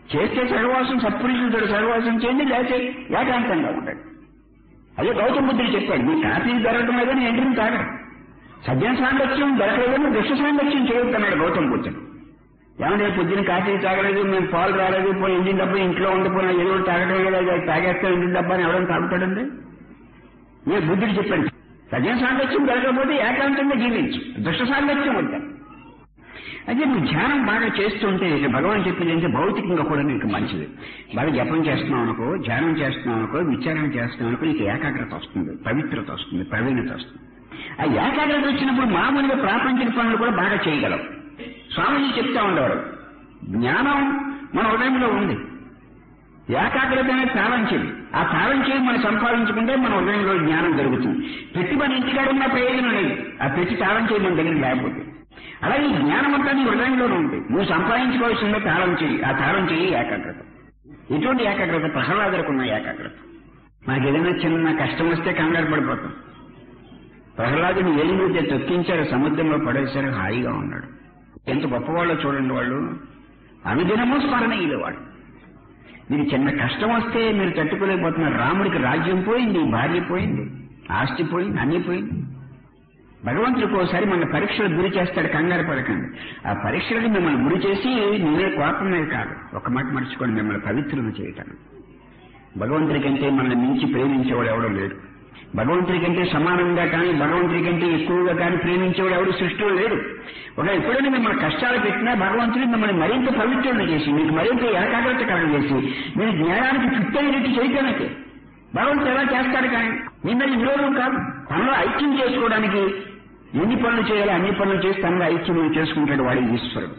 [SPEAKER 1] చేస్తే సహవాసం సత్పురుషులతో సహవాసం చేయండి లేకపోతే ఏకాంతంగా ఉండండి అదే గౌతమ బుద్ధుడు చెప్పాడు మీ కాఫీ దొరకడం లేదని ఎంట్రీని తాగరు సజ్జన సాంగత్యం దొరకలేదని దుష్ట సాంగత్యం చేయొద్దన్నాడు గౌతమ బుద్ధుడు ఏమంటే పొద్దున కాఫీ తాగలేదు మేము పాలు రాలేదు పోయి ఇంటిన డబ్బా ఇంట్లో ఉండిపోయినా ఏదో ఒకటి తాగడం లేదు అది తాగేస్తే ఇంటిన డబ్బా అని ఎవరైనా తాగుతాడండి నేను బుద్ధుడు చెప్పాను సజ్జన సాంగత్యం దొరకకపోతే ఏకాంతంగా జీవించు దుష్ట సాంగత్యం వద్దా అదే నువ్వు ధ్యానం బాగా చేస్తుంటే ఇక భగవాన్ చెప్పింది అంటే భౌతికంగా కూడా నీకు మంచిది బాగా జపం చేస్తున్నావు అనుకో ధ్యానం చేస్తున్నావు అనుకో విచారణ చేస్తున్నావు అనుకో నీకు ఏకాగ్రత వస్తుంది పవిత్రత వస్తుంది ప్రవీణత వస్తుంది ఆ ఏకాగ్రత వచ్చినప్పుడు మామూలుగా ప్రాపంచిక పనులు కూడా బాగా చేయగలవు స్వామీజీ చెప్తా ఉండేవారు జ్ఞానం మన హృదయంలో ఉంది ఏకాగ్రత అనేది తాళం చేయి ఆ తాళం చేయి మనం సంపాదించుకుంటే మన హృదయంలో జ్ఞానం జరుగుతుంది పెట్టి మన ఇంటికాడ ఉన్న ప్రయోజనం లేదు ఆ పెట్టి తాళం చేయి మన దగ్గర లేకపోతే అలాగే ఈ జ్ఞానం అంతా నీ హృదయంలోనే ఉంది నువ్వు సంపాదించుకోవాల్సిందే తాళం చేయి ఆ తాళం చేయి ఏకాగ్రత ఎటువంటి ఏకాగ్రత ప్రహ్లాదరకు ఉన్న ఏకాగ్రత మనకి ఏదైనా చిన్న కష్టం వస్తే కంగారు పడిపోతాం ప్రహ్లాదుని ఏలిమితే తొక్కించారు సముద్రంలో పడేశారు హాయిగా ఉన్నాడు ఎంత గొప్పవాళ్ళో చూడండి వాళ్ళు అనుదినము స్మరణీయులు వాడు మీకు చిన్న కష్టం వస్తే మీరు తట్టుకోలేకపోతున్నారు రాముడికి రాజ్యం పోయింది భార్య పోయింది ఆస్తి పోయింది అన్ని పోయింది భగవంతుడికి ఒకసారి మన పరీక్షలు గురి చేస్తాడు కంగారు పడకండి ఆ పరీక్షలకు మిమ్మల్ని గురి చేసి నేనే కోపమే కాదు ఒక మాట మర్చిపోండి మిమ్మల్ని పవిత్రులు చేయటం భగవంతుడి కంటే మనల్ని మించి ప్రేమించేవాడు ఎవడో లేడు భగవంతుడి కంటే సమానంగా కానీ భగవంతుడి కంటే ఎక్కువగా కానీ ప్రేమించేవాడు ఎవడు సృష్టిలో లేడు ఒక ఎప్పుడైనా మిమ్మల్ని కష్టాలు పెట్టినా భగవంతుడు మిమ్మల్ని మరింత పవిత్రులను చేసి మీకు మరింత ఏకాగ్రత కలగ చేసి మీరు జ్ఞానానికి ఫిట్ అయినట్టు చేయటానికి భగవంతుడు ఎలా చేస్తాడు కానీ మీ మీద విరోధం కాదు తనలో ఐక్యం చేసుకోవడానికి ఎన్ని పనులు చేయాలో అన్ని పనులు చేసి తనలో ఐక్యం చేసుకుంటాడు వాడి ఈశ్వరుడు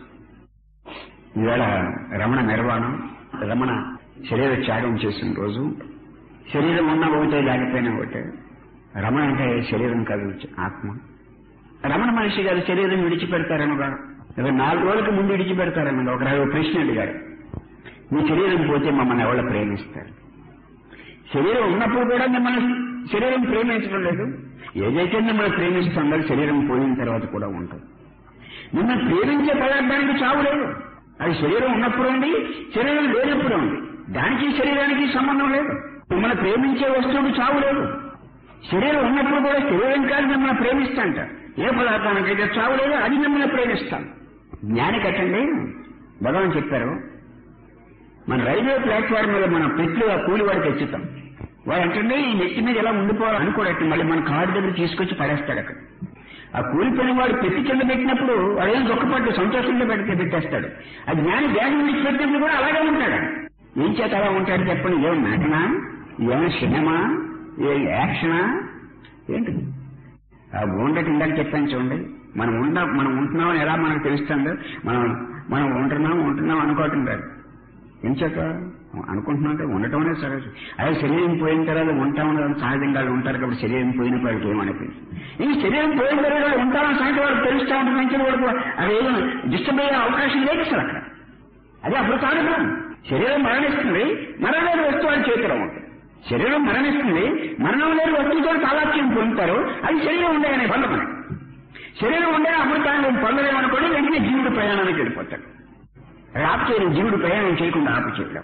[SPEAKER 1] ఈవేళ రమణ నిర్వాణం రమణ శరీర త్యాగం చేసిన రోజు శరీరం ఉన్న ఒకటే లేకపోయినా ఒకటే రమణ అంటే శరీరం కాదు ఆత్మ రమణ మనిషి గారు శరీరం విడిచిపెడతారనగా ఇరవై నాలుగు రోజులకు ముందు విడిచిపెడతారనగా ఒక రవి ప్రశ్న అడిగారు మీ శరీరం పోతే మమ్మల్ని ఎవరు ప్రేమిస్తారు శరీరం ఉన్నప్పుడు కూడా మిమ్మల్ని శరీరం ప్రేమించడం లేదు ఏదైతే మిమ్మల్ని ప్రేమిస్తుందో శరీరం పోయిన తర్వాత కూడా ఉంటుంది మిమ్మల్ని ప్రేమించే పదార్థానికి చావు లేదు అది శరీరం ఉన్నప్పుడు ఉంది శరీరం లేనప్పుడు ఉంది దానికి శరీరానికి సంబంధం లేదు మిమ్మల్ని ప్రేమించే వస్తువుకు చావు లేదు శరీరం ఉన్నప్పుడు కూడా శరీరం కాదు మిమ్మల్ని ప్రేమిస్తాంట ఏ పదార్థానికైతే చావు లేదు అది మిమ్మల్ని ప్రేమిస్తాం జ్ఞాని కట్టండి భగవాన్ చెప్పారు మన రైల్వే ప్లాట్ఫామ్ మీద మనం పెట్లు ఆ కూలి వాడికి ఎచ్చుతాం వాడు అంటే ఈ నెత్తి మీద ఎలా ఉండిపోవాలి అనుకోడట్టు మళ్ళీ మన కారు దగ్గర తీసుకొచ్చి పడేస్తాడు అక్కడ ఆ కూలిపోయిన వాడు పెట్టి కింద పెట్టినప్పుడు వాడేం దుఃఖపడ్డు సంతోషంగా పెడితే పెట్టేస్తాడు ఆ జ్ఞాని దేహం విడిచిపెట్టినప్పుడు కూడా అలాగే ఉంటాడు ఏం చేత అలా ఉంటాడు చెప్పండి ఏం నటనా ఏమైనా సినిమా ఏ యాక్షనా ఏంటి ఆ ఉండటి ఇందాక చెప్పాను చూడండి మనం ఉండ మనం ఉంటున్నామని ఎలా మనకు తెలుస్తుందో మనం మనం ఉంటున్నాం ఉంటున్నాం అనుకోవటం లేదు ఏం చేత అనుకుంటున్నాం అంటే ఉండటం అనేది సహజం అదే శరీరం పోయిన తర్వాత ఉంటామని సహజంగా వాళ్ళు ఉంటారు కాబట్టి శరీరం పోయిన వాళ్ళకి ఏమనిపించింది ఈ శరీరం పోయిన తర్వాత వాళ్ళు ఉంటామని సంగతి వాళ్ళకి తెలుస్తూ ఉంటుంది మంచి వాడు అది ఏదో డిస్టర్బ్ అయ్యే అవకాశం లేదు అసలు అక్కడ అదే అప్పుడు కారణం శరీరం మరణిస్తుంది మరణలేని వస్తువు వాళ్ళ చేతిలో ఉంటుంది శరీరం మరణిస్తుంది మరణం లేని వస్తువుతో తాలాక్యం పొందుతారు అది శరీరం ఉండగానే పొందమని శరీరం ఉండగా అమృతాన్ని పొందలేమనుకోండి వెంటనే జీవుడు ప్రయాణానికి వెళ్ళిపోతాడు ఆపు చేయడం జీవుడు ప్రయాణం చేయకుండా ఆపు చేయడం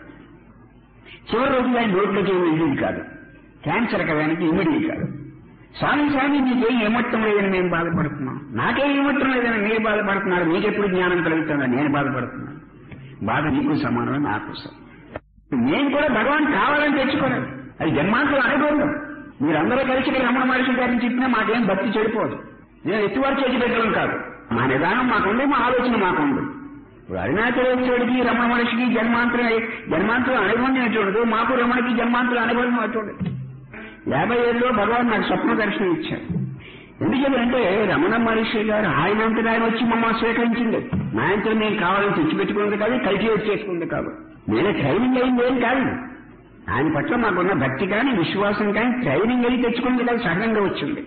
[SPEAKER 1] చివరి రోజు ఆయన రోడ్లోకి వెళ్ళేది కాదు క్యాన్సర్ కదానికి ఇమ్మడిది కాదు స్వామి స్వామి మీకేం ఏమట్టం లేదని మేము బాధపడుతున్నాం నాకేం ఏమట్టం లేదని మీరు బాధపడుతున్నారు మీకెప్పుడు జ్ఞానం కలుగుతుందని నేను బాధపడుతున్నాను బాధ నీకు సమానమే నాకు సమానం నేను కూడా భగవాన్ కావాలని తెచ్చుకోలేదు అది జన్మాంతరం అనుభవం మీరందరూ కలిసి ఇక్కడ రమణ మహర్షి గారిని చెప్పినా మాకేం భక్తి చెడిపోదు నేను ఎత్తువారు చేసి పెట్టడం కాదు మా నిదానం మాకుంది మా ఆలోచన మాకుంది ఇప్పుడు అరుణాచలేశ్వరుడికి రమణ మహర్షికి జన్మాంతరం జన్మాంతరం అనుభవం అటువంటిది మాకు రమణకి జన్మాంతరం అనుభవం అటువంటిది యాభై ఏళ్ళలో భగవాన్ నాకు స్వప్న దర్శనం ఇచ్చారు ఎందుకంటే రమణ మహర్షి గారు ఆయన అంతటా ఆయన వచ్చి మమ్మల్ని స్వీకరించింది నా అంతా నేను కావాలని తెచ్చిపెట్టుకున్నది కాదు కల్టివేట్ చేసుకుంది కాదు నేనే ట్రైనింగ్ అయింది ఏం కాదు ఆయన పట్ల మాకున్న భక్తి కానీ విశ్వాసం కానీ ట్రైనింగ్ అయి తెచ్చుకున్నది కాదు సహజంగా వచ్చింది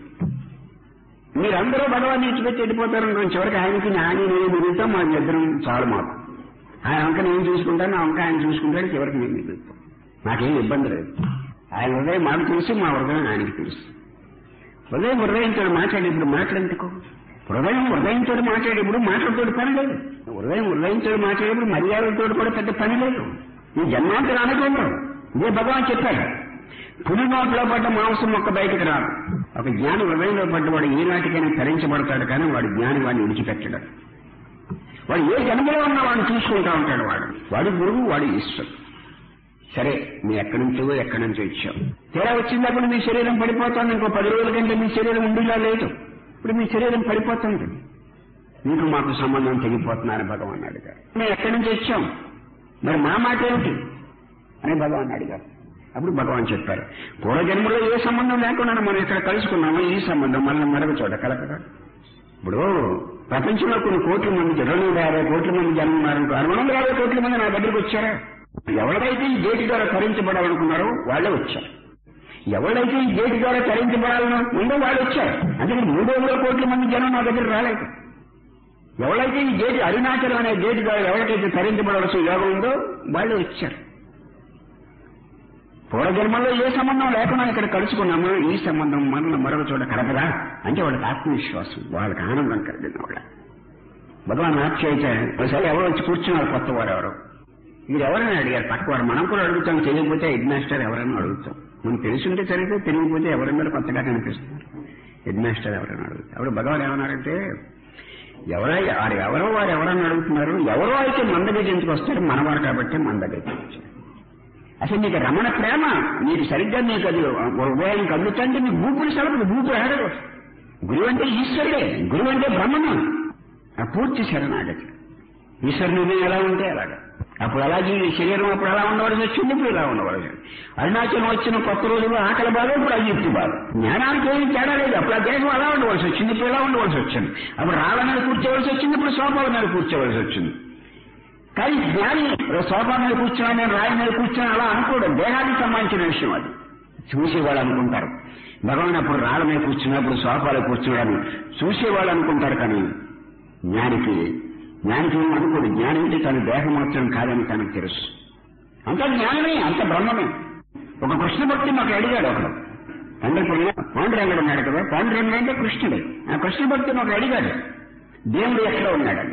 [SPEAKER 1] మీరందరూ భగవాన్ ఇచ్చిపెట్టి వెళ్ళిపోతారు అనుకోండి చివరికి ఆయనకి నాని నేను మిగులుతాం మా ఇద్దరం చాలు మాకు ఆయన వంక నేను చూసుకుంటాను నా వంక ఆయన చూసుకుంటాడు చివరికి నేను మిగులుతాం నాకేం ఇబ్బంది లేదు ఆయన హృదయం మాకు తెలుసు మా హృదయం ఆయనకి తెలుసు హృదయం హృదయంతో మాట్లాడేప్పుడు మాట్లాడేందుకు హృదయం హృదయంతో మాట్లాడేప్పుడు మాటలతో పని లేదు హృదయం హృదయంతో మాట్లాడేప్పుడు మర్యాదలతో కూడా పెద్ద పని లేదు ఈ జన్మాంతరానికి ఉండవు ఇదే భగవాన్ చెప్పాడు పులి నోట్లో పడ్డ మాంసం మొక్క బయటకు రాదు ఒక జ్ఞాని హృదయంలో పడ్డవాడు ఏనాటికైనా తరించబడతాడు కానీ వాడు జ్ఞాని వాడిని విడిచిపెట్టడు వాడు ఏ జన్మలో ఉన్నా వాడిని చూసుకుంటా ఉంటాడు వాడు వాడు గురువు వాడు ఈశ్వరుడు సరే మీ ఎక్కడి నుంచో ఎక్కడి నుంచో ఇచ్చాం తీరా వచ్చినప్పుడు మీ శరీరం పడిపోతుంది ఇంకో పది రోజుల కంటే మీ శరీరం ఉండిలా లేదు ఇప్పుడు మీ శరీరం పడిపోతుంది మీకు మాకు సంబంధం తెగిపోతున్నారని భగవాన్ అడిగారు మేము ఎక్కడి నుంచి వచ్చాం మరి మా మాట ఏమిటి అని భగవాన్ అడిగారు అప్పుడు భగవాన్ చెప్పారు పూర్వజన్మలో ఏ సంబంధం లేకుండా మనం ఇక్కడ కలుసుకున్నామో ఈ సంబంధం మనల్ని మరొక చోట కలపగా ఇప్పుడు ప్రపంచంలో కొన్ని కోట్ల మంది రెండు వందల యాభై కోట్ల మంది జనం ఉన్నారనుకో రెండు వందల యాభై కోట్ల మంది నా దగ్గరికి వచ్చారా ఎవరైతే ఈ గేటు ద్వారా తరించబడాలనుకున్నారో వాళ్ళే వచ్చారు ఎవరైతే ఈ గేటు ద్వారా తరించబడాలని ఉందో వాళ్ళు వచ్చారు అందుకని మూడు వందల కోట్ల మంది జనం నా దగ్గర రాలేదు ఎవరైతే ఈ గేటు అరుణాచలం అనే గేటు ద్వారా ఎవరికైతే తరించబడవలసిన యోగం ఉందో వాళ్ళు వచ్చారు పూర్వజన్మల్లో ఏ సంబంధం లేకుండా ఇక్కడ కలుసుకున్నామో ఈ సంబంధం మనల్ని మరొక చోట కలపదా అంటే వాళ్ళకి ఆత్మవిశ్వాసం వాళ్ళకి ఆనందం కలిగిన వాళ్ళ భగవాన్ ఆశ్చర్య ఒకసారి ఎవరు వచ్చి కూర్చున్నారు కొత్త వారు ఎవరు మీరు ఎవరైనా అడిగారు పక్కవారు మనం కూడా అడుగుతాం తెలియకపోతే హెడ్ మాస్టర్ ఎవరైనా అడుగుతాం మనం తెలుసుంటే చదివితే తెలియకపోతే ఎవరైనా కొత్తగా కనిపిస్తున్నారు హెడ్ మాస్టర్ ఎవరైనా అడుగుతారు అప్పుడు భగవాన్ ఏమన్నారంటే ఎవరై వారు ఎవరో వారు ఎవరన్నా అడుగుతున్నారు ఎవరో అయితే మన దగ్గర ఎందుకు వస్తారు మనవారు కాబట్టి మన దగ్గరికి వచ్చారు అసలు నీకు రమణ ప్రేమ నీకు సరిగ్గా నీకు అది ఉదయం కదులుతుంటే నీ భూపులు సెలవు భూపులు ఆడదు గురువు అంటే ఈశ్వరుడే గురువు అంటే బ్రహ్మము ఆ పూర్తి శరణాగతి ఈశ్వరుని ఎలా ఉంటే అలాగా అప్పుడు అలాగే ఈ శరీరం అప్పుడు అలా ఉండవలసి వచ్చింది ఇప్పుడు ఇలా ఉండవలసి వచ్చింది. అరుణాచలం వచ్చిన కొత్త రోజులు ఆకలి బాధ ఇప్పుడు అయ్యి బాధ జ్ఞానానికి ఏమీ తేడా లేదు అప్పుడు ఆ దేశం అలా ఉండవలసి వచ్చింది ఇప్పుడు ఇలా ఉండవలసి వచ్చింది అప్పుడు రాళ్ళ మీద కూర్చోవలసి వచ్చింది ఇప్పుడు సోఫాల మీద కూర్చోవలసి వచ్చింది కానీ జ్ఞాని సోఫా మీద కూర్చున్నా నేను రాయి మీద కూర్చున్నా అలా అనుకోవడం దేహానికి సంబంధించిన విషయం అది చూసేవాళ్ళు అనుకుంటారు భగవాన్ అప్పుడు రాళ్ళ మీద కూర్చున్నప్పుడు సోఫాలో కూర్చున్నాడని చూసేవాళ్ళు అనుకుంటారు కానీ జ్ఞానికి జ్ఞానికి ఏం అనుకోడు జ్ఞాని అంటే తన దేహం మాత్రం కాదని తనకు తెలుసు అంత జ్ఞానమే అంత బ్రహ్మమే ఒక కృష్ణ భక్తి మాకు అడిగాడు ఒకడు పండపల్లి పాండురంగుడు ఉన్నాడు కదా పాండురంగుడు అంటే కృష్ణుడే ఆ కృష్ణ భక్తి మాకు అడిగాడు దేవుడు ఎక్కడ ఉన్నాడని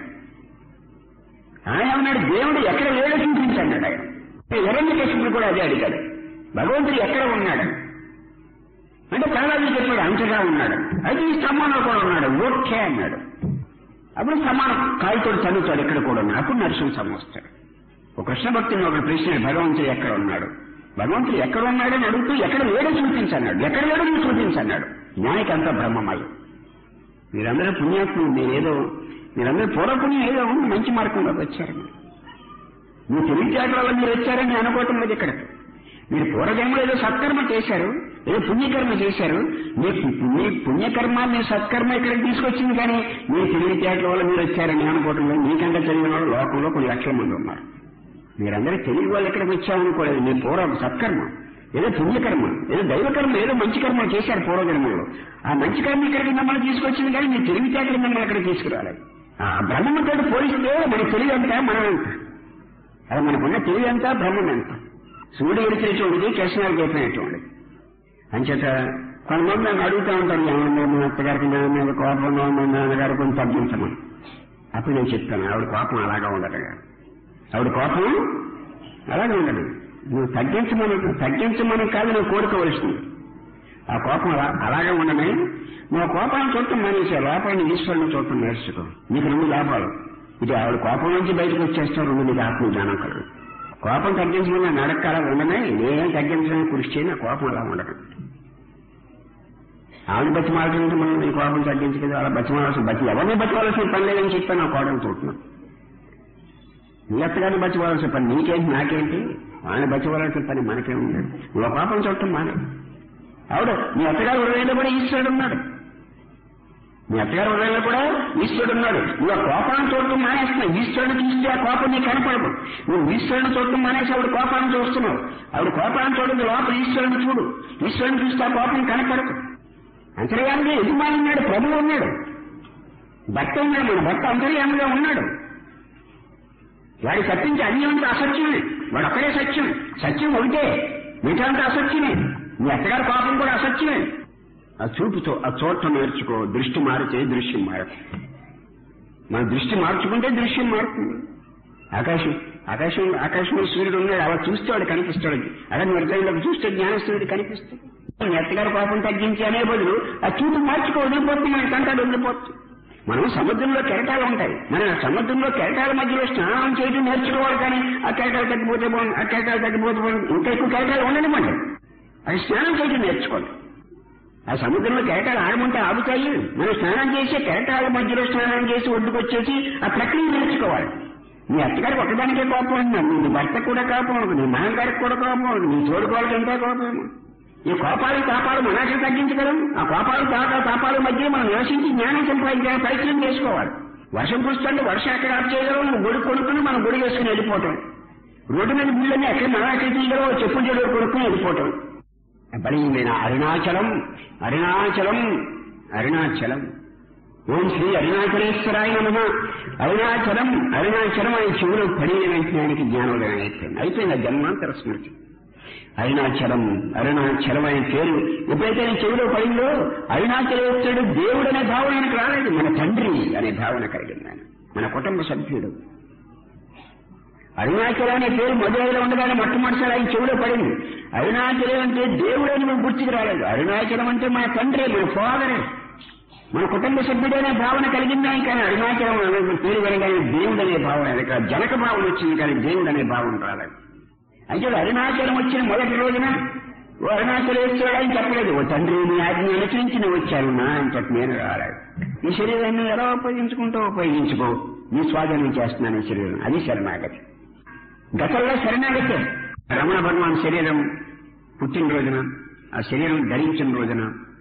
[SPEAKER 1] ఆయన అన్నాడు దేవుడు ఎక్కడ లేడో చూపించాడు ఆయన ఎరండి కృష్ణుడు కూడా అదే అడిగాడు భగవంతుడు ఎక్కడ ఉన్నాడు అంటే ప్రహ్లాదు చెప్పాడు అంతగా ఉన్నాడు అయితే ఈ స్తంభంలో కూడా ఉన్నాడు ఓకే అన్నాడు అప్పుడు సమానం కాయతో చదువుతాడు ఎక్కడ కూడా ఉన్నాడు అప్పుడు నరసింహ స్వామి వస్తాడు ఒక కృష్ణ భక్తుని ఒక ప్రశ్న భగవంతుడు ఎక్కడ ఉన్నాడు భగవంతుడు ఎక్కడ ఉన్నాడని అడుగుతూ ఎక్కడ లేడో చూపించన్నాడు ఎక్కడ లేడో నువ్వు చూపించన్నాడు జ్ఞానికి అంతా బ్రహ్మమయం మీరందరూ పుణ్యాత్ములు మీరేదో మీరందరూ పూర్వపుణ్యం ఏదో ఉంది మంచి మార్గంలోకి వచ్చారు మీరు. మీ తెలివితేటల వల్ల మీరు వచ్చారని నేను అనుకోవటం లేదు ఇక్కడ మీరు పూర్వజన్మలో ఏదో సత్కర్మ చేశారు ఏదో పుణ్యకర్మ చేశారు మీ మీ పుణ్యకర్మ మీ సత్కర్మ ఇక్కడికి తీసుకొచ్చింది కానీ మీ తెలివితేటల వల్ల మీరు వచ్చారని నేను అనుకోవటం లేదు మీకంటే తెలియని వాళ్ళు లోకంలో కొన్ని లక్షల మంది ఉన్నారు మీరందరూ తెలివి వాళ్ళు ఇక్కడికి వచ్చామనుకోలేదు మీ పూర్వ సత్కర్మ ఏదో పుణ్యకర్మ ఏదో దైవకర్మ ఏదో మంచి కర్మ చేశారు పూర్వజన్మలో ఆ మంచి కర్మ ఇక్కడికి మిమ్మల్ని తీసుకొచ్చింది కానీ మీ తెలివితేటలు మిమ్మల్ని అక్కడ తీసుకురాలేదు ఆ బ్రహ్మతో పోలిస్తే మన తెలివి అంతా మనం ఎంత అది మనకున్న తెలివి అంతా బ్రహ్మం ఎంత సూర్యుడు ఎరిచేటువంటిది కృష్ణాలు చెప్పినటువంటిది అంచేత కొంతమంది నన్ను అడుగుతూ ఉంటారు ఏమన్నా మీ అత్తగారికి నా మీద కోపంగా ఉన్న నాన్నగారు కొంచెం తగ్గించమని అప్పుడు నేను చెప్తాను ఆవిడ కోపం అలాగా ఉండదు ఆవిడ కోపం అలాగే ఉండదు నువ్వు తగ్గించమని తగ్గించమని కాదు నువ్వు కోరుకోవలసింది ఆ కోపం అలా అలాగే ఉండనే నువ్వు ఆ కోపాన్ని చూడటం మానేసా లోపాన్ని ఈశ్వరుని చూడటం నేర్చుకో నీకు రెండు లాభాలు ఇది ఆవిడ కోపం నుంచి బయటకు వచ్చేస్తావు రెండు నీకు ఆత్మ జ్ఞానం కలదు కోపం తగ్గించమని నడక అలా ఉండనే నేనేం తగ్గించడానికి కృషి చేయను ఆ కోపం అలా ఉండదు ఆవిడ బతిమాలుతుంటే మనం నీ కోపం తగ్గించి కదా అలా బతిమాలాల్సిన బతి ఎవరిని బతిమాల్సిన పని లేదని చెప్పి నా కోడలు చూస్తున్నాను నీ అత్తగారిని బతివాల్సిన పని నీకేంటి నాకేంటి వాళ్ళని బతివాల్సిన పని మనకేం ఉండదు నువ్వు కోపం చూడటం మానే ఆవిడ నీ అత్తగారి హృదయంలో కూడా ఈశ్వరుడు ఉన్నాడు నీ అత్తగారి హృదయంలో కూడా ఈశ్వరుడు ఉన్నాడు నువ్వు ఆ కోపాన్ని చూడటం మానేస్తున్నావు ఈశ్వరుని చూస్తే ఆ కోపం నీకు కనపడదు నువ్వు ఈశ్వరుని చూడటం మానేసి ఆవిడ కోపాన్ని చూస్తున్నావు ఆవిడ కోపాన్ని చూడదు లోపల ఈశ్వరుని చూడు ఈశ్వరుని చూస్తే ఆ కోపం కనపడదు అంతర్యామిగా యజమాని ఉన్నాడు ప్రభువు ఉన్నాడు భర్త ఉన్నాడు మన భర్త అంతర్యామిగా ఉన్నాడు వాడి తప్పించి అన్ని అంతా అసత్యమే వాడు ఒక్కడే సత్యం సత్యం ఒకటే మిగతా అసత్యమే మీ అత్తగారి పాపం కూడా అసత్యమే ఆ చూపుతో ఆ చోట నేర్చుకో దృష్టి మారితే దృశ్యం మారదు మన దృష్టి మార్చుకుంటే దృశ్యం మారుతుంది ఆకాశం ఆకాశం ఆకాశంలో సూర్యుడు ఉన్నాడు అలా చూస్తే వాడు కనిపిస్తాడు అలా నీ హృదయంలోకి చూస్తే జ్ఞానసూర్యుడు కనిపిస్తాడు నీ అత్తగారి కోపం తగ్గించి అనే బదులు ఆ చూపు మార్చుకో వదిలిపోతుంది మన కంటాడు వదిలిపోతుంది మనం సముద్రంలో కెరటాలు ఉంటాయి మన సముద్రంలో కెరటాల మధ్యలో స్నానం చేయడం నేర్చుకోవాలి కానీ ఆ కెరటాలు తగ్గిపోతే బాగుంది ఆ కెరటాలు తగ్గిపోతే బాగుంది ఇంకా ఎక్కువ కెరటాలు ఉండడం అండి అది స్నానం చేయడం నేర్చుకోవాలి ఆ సముద్రంలో కెరటాలు ఆడమంటే ఆగుతాయి మనం స్నానం చేసి కెరటాల మధ్యలో స్నానం చేసి ఒడ్డుకొచ్చేసి ఆ ప్రక్రియ నేర్చుకోవాలి నీ అత్తగారికి ఒకదానికే కోపం ఉంది నీ భర్త కూడా కోపం ఉంది నీ నాన్నగారికి కూడా కోపం ఉంది నీ తోడుకోవాలకి ఎంతో కోపం ఈ కోపాలు తాపాలు మనాశలు తగ్గించగలం ఆ కోపాలు తాప తాపాల మధ్య మనం నివసించి జ్ఞానం సంపాదించడానికి ప్రయత్నం చేసుకోవాలి వర్షం కురుస్తుంటే వర్షం ఎక్కడ ఆఫ్ చేయగలం నువ్వు గుడి కొనుక్కుని మనం గుడి వేసుకుని వెళ్ళిపోవటం రోడ్డు మీద బిళ్ళని ఎక్కడ మనం ఎక్కడ తీయగలవో చెప్పులు చెడు కొనుక్కుని వెళ్ళిపోవటం బలీమైన అరుణాచలం అరుణాచలం అరుణాచలం ఓం శ్రీ అరుణాచలేశ్వరాయ నమ అరుణాచలం అరుణాచలం అని చెవులు పడిన వెంటనే ఆయనకి జ్ఞానోదయం అయిపోయింది అయిపోయింది ఆ జన్మాంతర స్మృతి అరుణాచలం అరుణాచలం అనే పేరు ఎప్పుడైతే ఆయన చెవిలో పడిందో అరుణాచలేశ్వరుడు దేవుడు అనే భావన ఆయనకు రాలేదు మన తండ్రి అనే భావన కలిగింది ఆయన మన కుటుంబ సభ్యుడు అరుణాచలం అనే పేరు మధురైలో ఉండగానే మొట్టమొదటిసారి ఆయన చెవిలో పడింది అరుణాచలం అంటే దేవుడు అని మనం గుర్తుకు రాలేదు అరుణాచలం అంటే మన తండ్రి మన ఫాదరే మన కుటుంబ సభ్యుడనే భావన కలిగింది ఆయన కానీ అరుణాచలం అనే పేరు వినగానే దేవుడు అనే భావన ఇక్కడ జనక భావన వచ్చింది కానీ దేవుడు అనే భావన రాలేదు అయితే అరుణాచలం వచ్చిన మొదటి రోజున ఓ అరుణాచలేశ్వరుడు అని చెప్పలేదు ఓ తండ్రి నీ ఆజ్ఞ అనుసరించి నువ్వు వచ్చాను నా అని చెప్పి నేను రాలేదు ఈ శరీరాన్ని ఎలా ఉపయోగించుకుంటూ ఉపయోగించుకో నీ స్వాధీనం చేస్తున్నాను ఈ శరీరం అది శరణాగతి గతంలో శరణాగతి రమణ భగవాన్ శరీరం పుట్టినరోజున ఆ శరీరం ధరించిన రోజున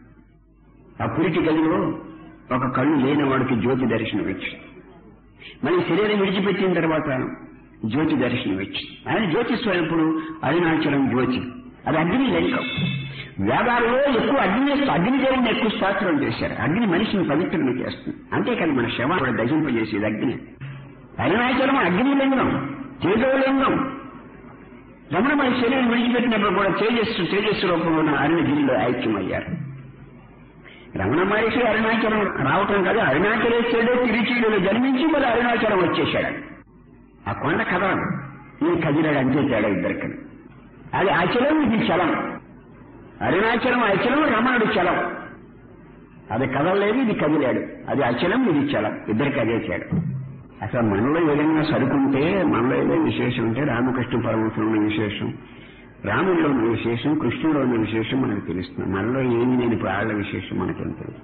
[SPEAKER 1] ఆ పురికి గదిలో ఒక కళ్ళు లేని వాడికి జ్యోతి దర్శనం వచ్చింది మళ్ళీ శరీరం విడిచిపెట్టిన తర్వాత జ్యోతి దర్శనం వచ్చింది ఆయన జ్యోతి స్వయంపుడు అరుణాచలం జ్యోతి అది అగ్ని లింగం వేదాలలో ఎక్కువ అగ్ని అగ్ని దేవుడిని ఎక్కువ స్తోత్రం చేశారు అగ్ని మనిషిని పవిత్రం చేస్తుంది అంతేకాదు మన శవం కూడా దహింపజేసేది అగ్ని అరుణాచలం అగ్ని లింగం తేజోలింగం రమణ మన శరీరం విడిచిపెట్టినప్పుడు కూడా తేజస్సు తేజస్సు రూపంలో ఉన్న అరుణగిరిలో ఐక్యమయ్యారు రమణ మహర్షి అరుణాచలం రావటం కాదు అరుణాచలేశ్వరుడు తిరుచీడులో జన్మించి మళ్ళీ అరుణాచలం వచ్చేశాడు ఆ కొండ కదలడు ఈ కదిలాడు అంతే తేడా ఇద్దరికి అది అచలం ఇది చలం అరుణాచలం అచలం రమణుడు చలం అది కదలలేదు ఇది కదిలాడు అది అచలం ఇది చలం ఇద్దరికి అదే తేడా అసలు మనలో ఏదైనా సరుకుంటే మనలో ఏదో విశేషం ఉంటే రామకృష్ణ పరమశంలో ఉన్న విశేషం రాముడిలో ఉన్న విశేషం కృష్ణుడిలో ఉన్న విశేషం మనకు తెలుస్తుంది మనలో ఏమి లేని వాళ్ళ విశేషం మనకేం తెలుసు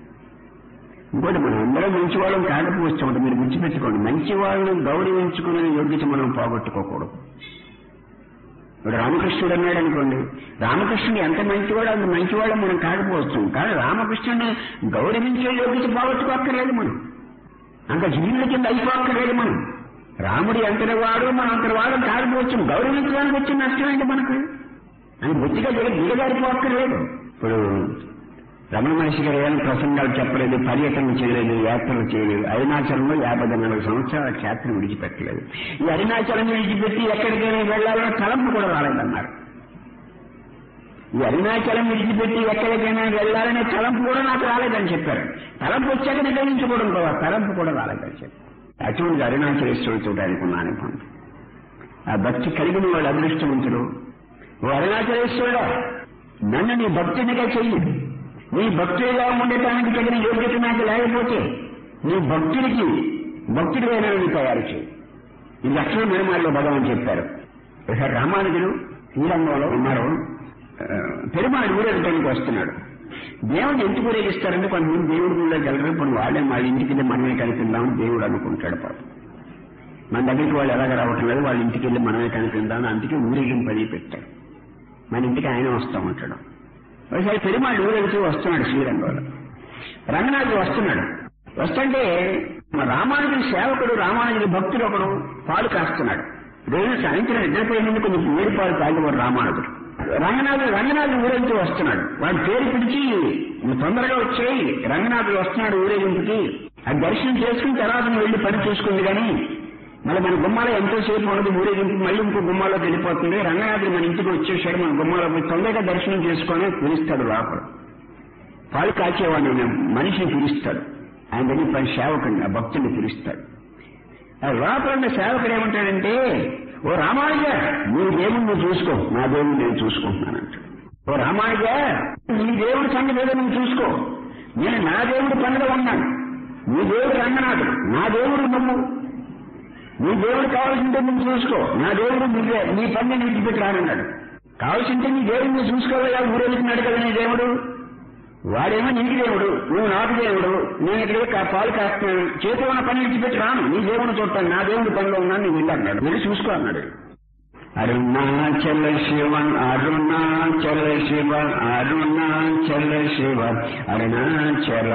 [SPEAKER 1] ఇంకోటి మనం అందరం మంచి వాళ్ళం కాకపోవచ్చు ఒకటి మీరు గుర్తుపెట్టుకోండి మంచి వాళ్ళని గౌరవించుకునే యోగ్యత మనం పోగొట్టుకోకూడదు ఇప్పుడు రామకృష్ణుడు అన్నాడు అనుకోండి రామకృష్ణుడు ఎంత మంచివాడు అంత మంచివాడు మనం కాకపోవచ్చు కానీ రామకృష్ణుడిని గౌరవించే యోగ్యత పోగొట్టుకోక్కర్లేదు మనం అంత జీవుల కింద అయిపోక్కర్లేదు మనం రాముడి అంతటి వాడు మనం అంతటి వాడు కాకపోవచ్చు గౌరవించడానికి వచ్చిన నష్టం ఏంటి మనకు అని బుద్ధిగా దిగ దిగజారిపోక్కర్లేదు ఇప్పుడు రమణ మహర్షి గారు ఏమైనా ప్రసంగాలు చెప్పలేదు పర్యటన చేయలేదు యాత్రలు చేయలేదు అరుణాచలంలో యాభై నాలుగు సంవత్సరాల క్షేత్రం విడిచిపెట్టలేదు ఈ అరుణాచలం విడిచిపెట్టి ఎక్కడికైనా వెళ్లాలన్న తలంపు కూడా రాలేదన్నారు ఈ అరుణాచలం విడిచిపెట్టి ఎక్కడికైనా వెళ్లాలనే తలంపు కూడా నాకు రాలేదని చెప్పారు తలంపు వచ్చాక నిర్ణయించుకోవడం కూడా తలంపు కూడా రాలేదని చెప్పారు అటువంటి అరుణాచలేశ్వరుడు చూడడానికి ఉన్న అనుభవం ఆ భక్తి కలిగిన వాళ్ళు అదృష్టవంతుడు ఓ అరుణాచలేశ్వరుడా నన్ను నీ భక్తునిగా చెయ్యి నీ భక్తుడిగా ఉండటానికి తగిన యోగ్యత నాకు లేకపోతే నీ భక్తుడికి భక్తుడిగా నన్ను తయారు చేయి ఈ లక్షణ నిర్మాణంలో భగవాన్ చెప్పారు ఒకసారి రామానుజుడు శ్రీరంగంలో ఉన్నారు ఆ, పెరుమాడు ఊరేగటానికి వస్తున్నాడు దేవుడు ఎందుకు ఊరేగిస్తారంటే కొంతమంది దేవుడి గుళ్ళోకి వెళ్ళరు ఇప్పుడు వాళ్ళే వాళ్ళ ఇంటికి వెళ్ళి మనమే కనిపిద్దామని దేవుడు అనుకుంటాడు పాపం మన దగ్గరికి వాళ్ళు ఎలాగ రావటం లేదు వాళ్ళ ఇంటికి వెళ్ళి మనమే కనిపిద్దామని అందుకే ఊరేగింపు అది పెట్టాడు మన ఇంటికి ఆయన వస్తా ఉంటాడు ఒకసారి పెరుమాళ్ళు ఊరెళ్తూ వస్తున్నాడు శ్రీరంగంలో రంగనాథుడు వస్తున్నాడు వస్తుంటే మన రామానుజుడి సేవకుడు రామానుజుడి భక్తుడు ఒకడు పాలు కాస్తున్నాడు రోజు సాయంత్రం నిద్రపోయే ముందు కొంచెం వేడి పాలు తాగేవాడు రామానుజుడు రంగనాథుడు రంగనాథుడు ఊరేగుతూ వస్తున్నాడు వాడి పేరు పిలిచి "నువ్వు తొందరగా వచ్చేయి రంగనాథుడు వస్తున్నాడు ఊరేగింపుకి అది దర్శనం చేసుకుని తర్వాత నువ్వు వెళ్ళి పని చూసుకుంది కానీ మళ్ళీ మన గుమ్మాలో ఎంతోసేపు మనది ఊరేగింపు మళ్ళీ ఇంకో గుమ్మాలోకి వెళ్ళిపోతుంది రంగనాథుడు మన ఇంటికి వచ్చేసాడు మన గుమ్మాలో పోయి తొందరగా దర్శనం చేసుకొని పిలుస్తాడు లోపల పాలు కాచేవాడిని మనిషిని పిలుస్తాడు ఆయన దగ్గర పని సేవకుడిని ఆ భక్తుడిని పిలుస్తాడు ఆ లోపల ఉన్న సేవకుడు ఏమంటాడంటే ఓ రామానుజ నీ దేవుడు నువ్వు చూసుకో నా దేవుడు నేను చూసుకుంటున్నానంట ఓ రామానుజ నీ దేవుడి సంగతి ఏదో నువ్వు చూసుకో నేను నా దేవుడి పనిలో ఉన్నాను నీ దేవుడు రంగనాథుడు నా దేవుడు నువ్వు నీ దేవుడు కావాల్సింటే నువ్వు చూసుకో నా దేవుడు నువ్వే నీ పని నీటి పెట్టి రానన్నాడు కావాల్సింటే నీ దేవుడు నువ్వు చూసుకోవాలా ఊరెళ్తున్నాడు కదా నీ దేవుడు వాడేమో నీకు దేవుడు నువ్వు నాకు దేవుడు నేను ఇక్కడ కా- పాలు కాస్తున్నాను చేతిలో ఉన్న పని విడిచిపెట్టి రాను నీ దేవుడు చూస్తాను నా దేవుడి పనిలో ఉన్నాను నేను వెళ్ళి అన్నాడు వెళ్ళి చూసుకో అన్నాడు అరుణాచల శివ అరుణాచల శివ అరుణాచల శివ అరుణాచల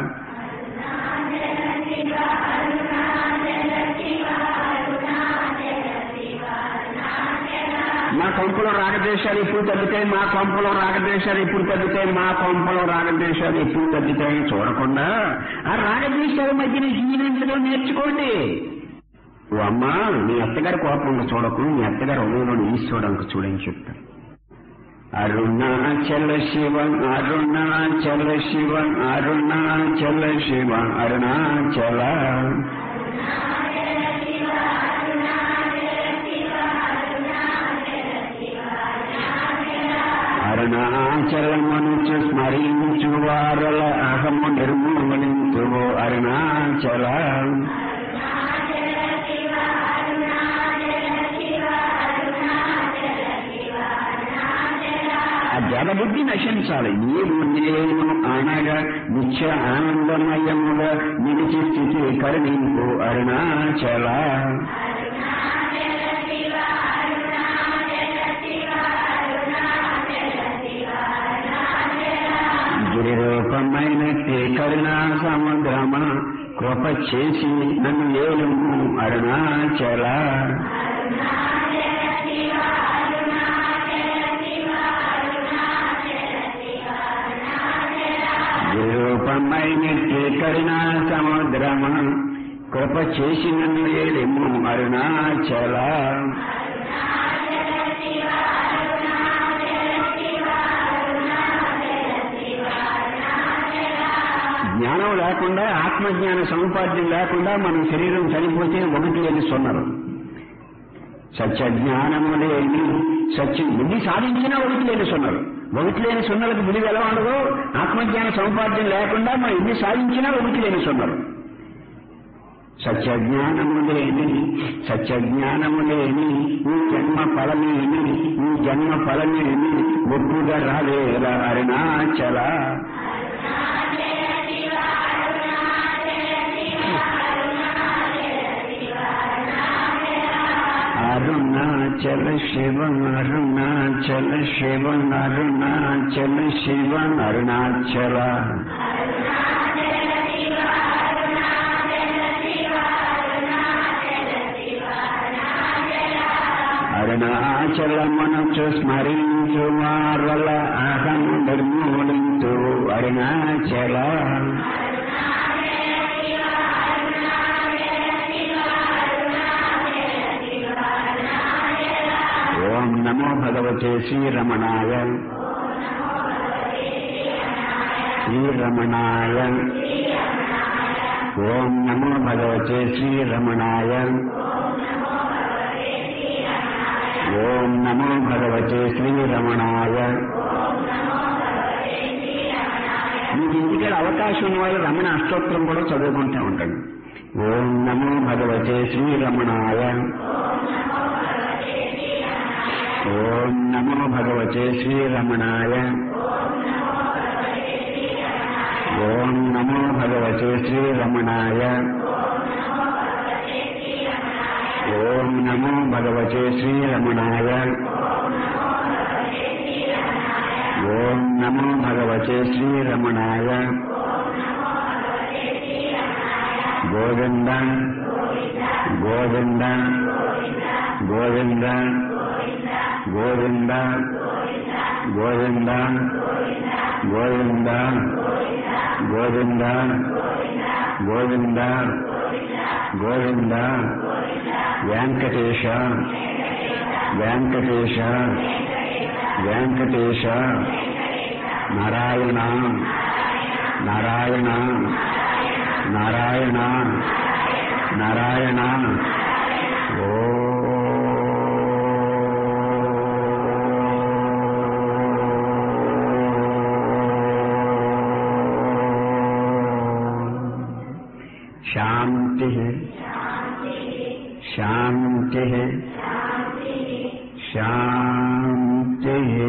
[SPEAKER 1] మా కొంపలో రాగద్వేషాలు ఎప్పుడు తగ్గుతాయి మా కొంపలో రాగద్వేషాలు ఎప్పుడు తగ్గుతాయి మా కొంపలో రాగద్వేషాలు ఎప్పుడు తగ్గుతాయి చూడకుండా ఆ రాగద్వేషాల మధ్యన జీవించడం నేర్చుకోండి ఓ అమ్మా మీ అత్తగారి కోపంగా చూడకు మీ అత్తగారి హృదయంలో ఈశ్వరంకు చూడని చెప్తాను అరుణాచల శివ అరుణాచల శివ అరుణాచల శివ అరుణాచల అరుణాచలమనుచు స్మరించు వారల అహము నిర్మూలించు అరుణాచల ఆ జడబుద్ధి నశించాలి నీవు నేను అనగా నిత్య ఆనందమయముగా నిలిచి స్థితి కరుణింపు అరుణాచల గిరి రూపమైనట్టి కరుణా సముద్రమ కృప చేసి నన్ను ఏలుము అరుణాచల రూపమైనట్టి కరుణా సముద్రమ కృప చేసి నన్ను ఏలిము అరుణాచల జ్ఞానం లేకుండా ఆత్మజ్ఞాన సముపార్జన లేకుండా మన శరీరం చనిపోతే ఒకటి అని సున్నారు సత్య జ్ఞానము లేని సత్యం బుద్ధి సాధించినా ఒకటి లేని సున్నారు ఒకటి లేని సున్నలకు విలువ ఎలా ఉండదో ఆత్మజ్ఞాన సముపార్జన లేకుండా మనం ఎన్ని సాధించినా ఒకటి లేని సున్నారు సత్యజ్ఞానము లేని సత్యజ్ఞానము లేని ఈ జన్మ ఫలమేమి ఈ జన్మ ఫలమేమి ఒప్పుగా రాలేరా అరుణాచల అరుణాచల శివ అరుణాచల శివ అరుణాచల శివ అరుణాచల అరుణాచలమనచు స్మరించు వారల అహం నిర్మూలించు అరుణాచల ఓం నమో భగవతే శ్రీరమణాయ శ్రీరమణాయ ఓం నమో భగవతే శ్రీరమణాయ ఓం నమో భగవతే శ్రీరమణాయ మీకు ఇంటికి అవకాశం ఉన్న వాళ్ళు రమణ అష్టోత్తరం కూడా చదువుకుంటూ ఉంటాడు ఓం నమో భగవతే శ్రీరమణాయ ఓం నమో భగవతే శ్రీరమణాయ ఓం నమో భగవతే శ్రీరమణాయ ఓం నమో భగవతే శ్రీరమణాయ ఓం నమో భగవతే శ్రీరమణాయ గోవింద గోవింద గోవింద గోవింద గోవింద గోవింద గోవింద గోవింద గోవింద వెంకటేశ వెంకటేశ వెంకటేశ నారాయణ నారాయణ నారాయణ నారాయణ శాంతి శాంతి శాంతి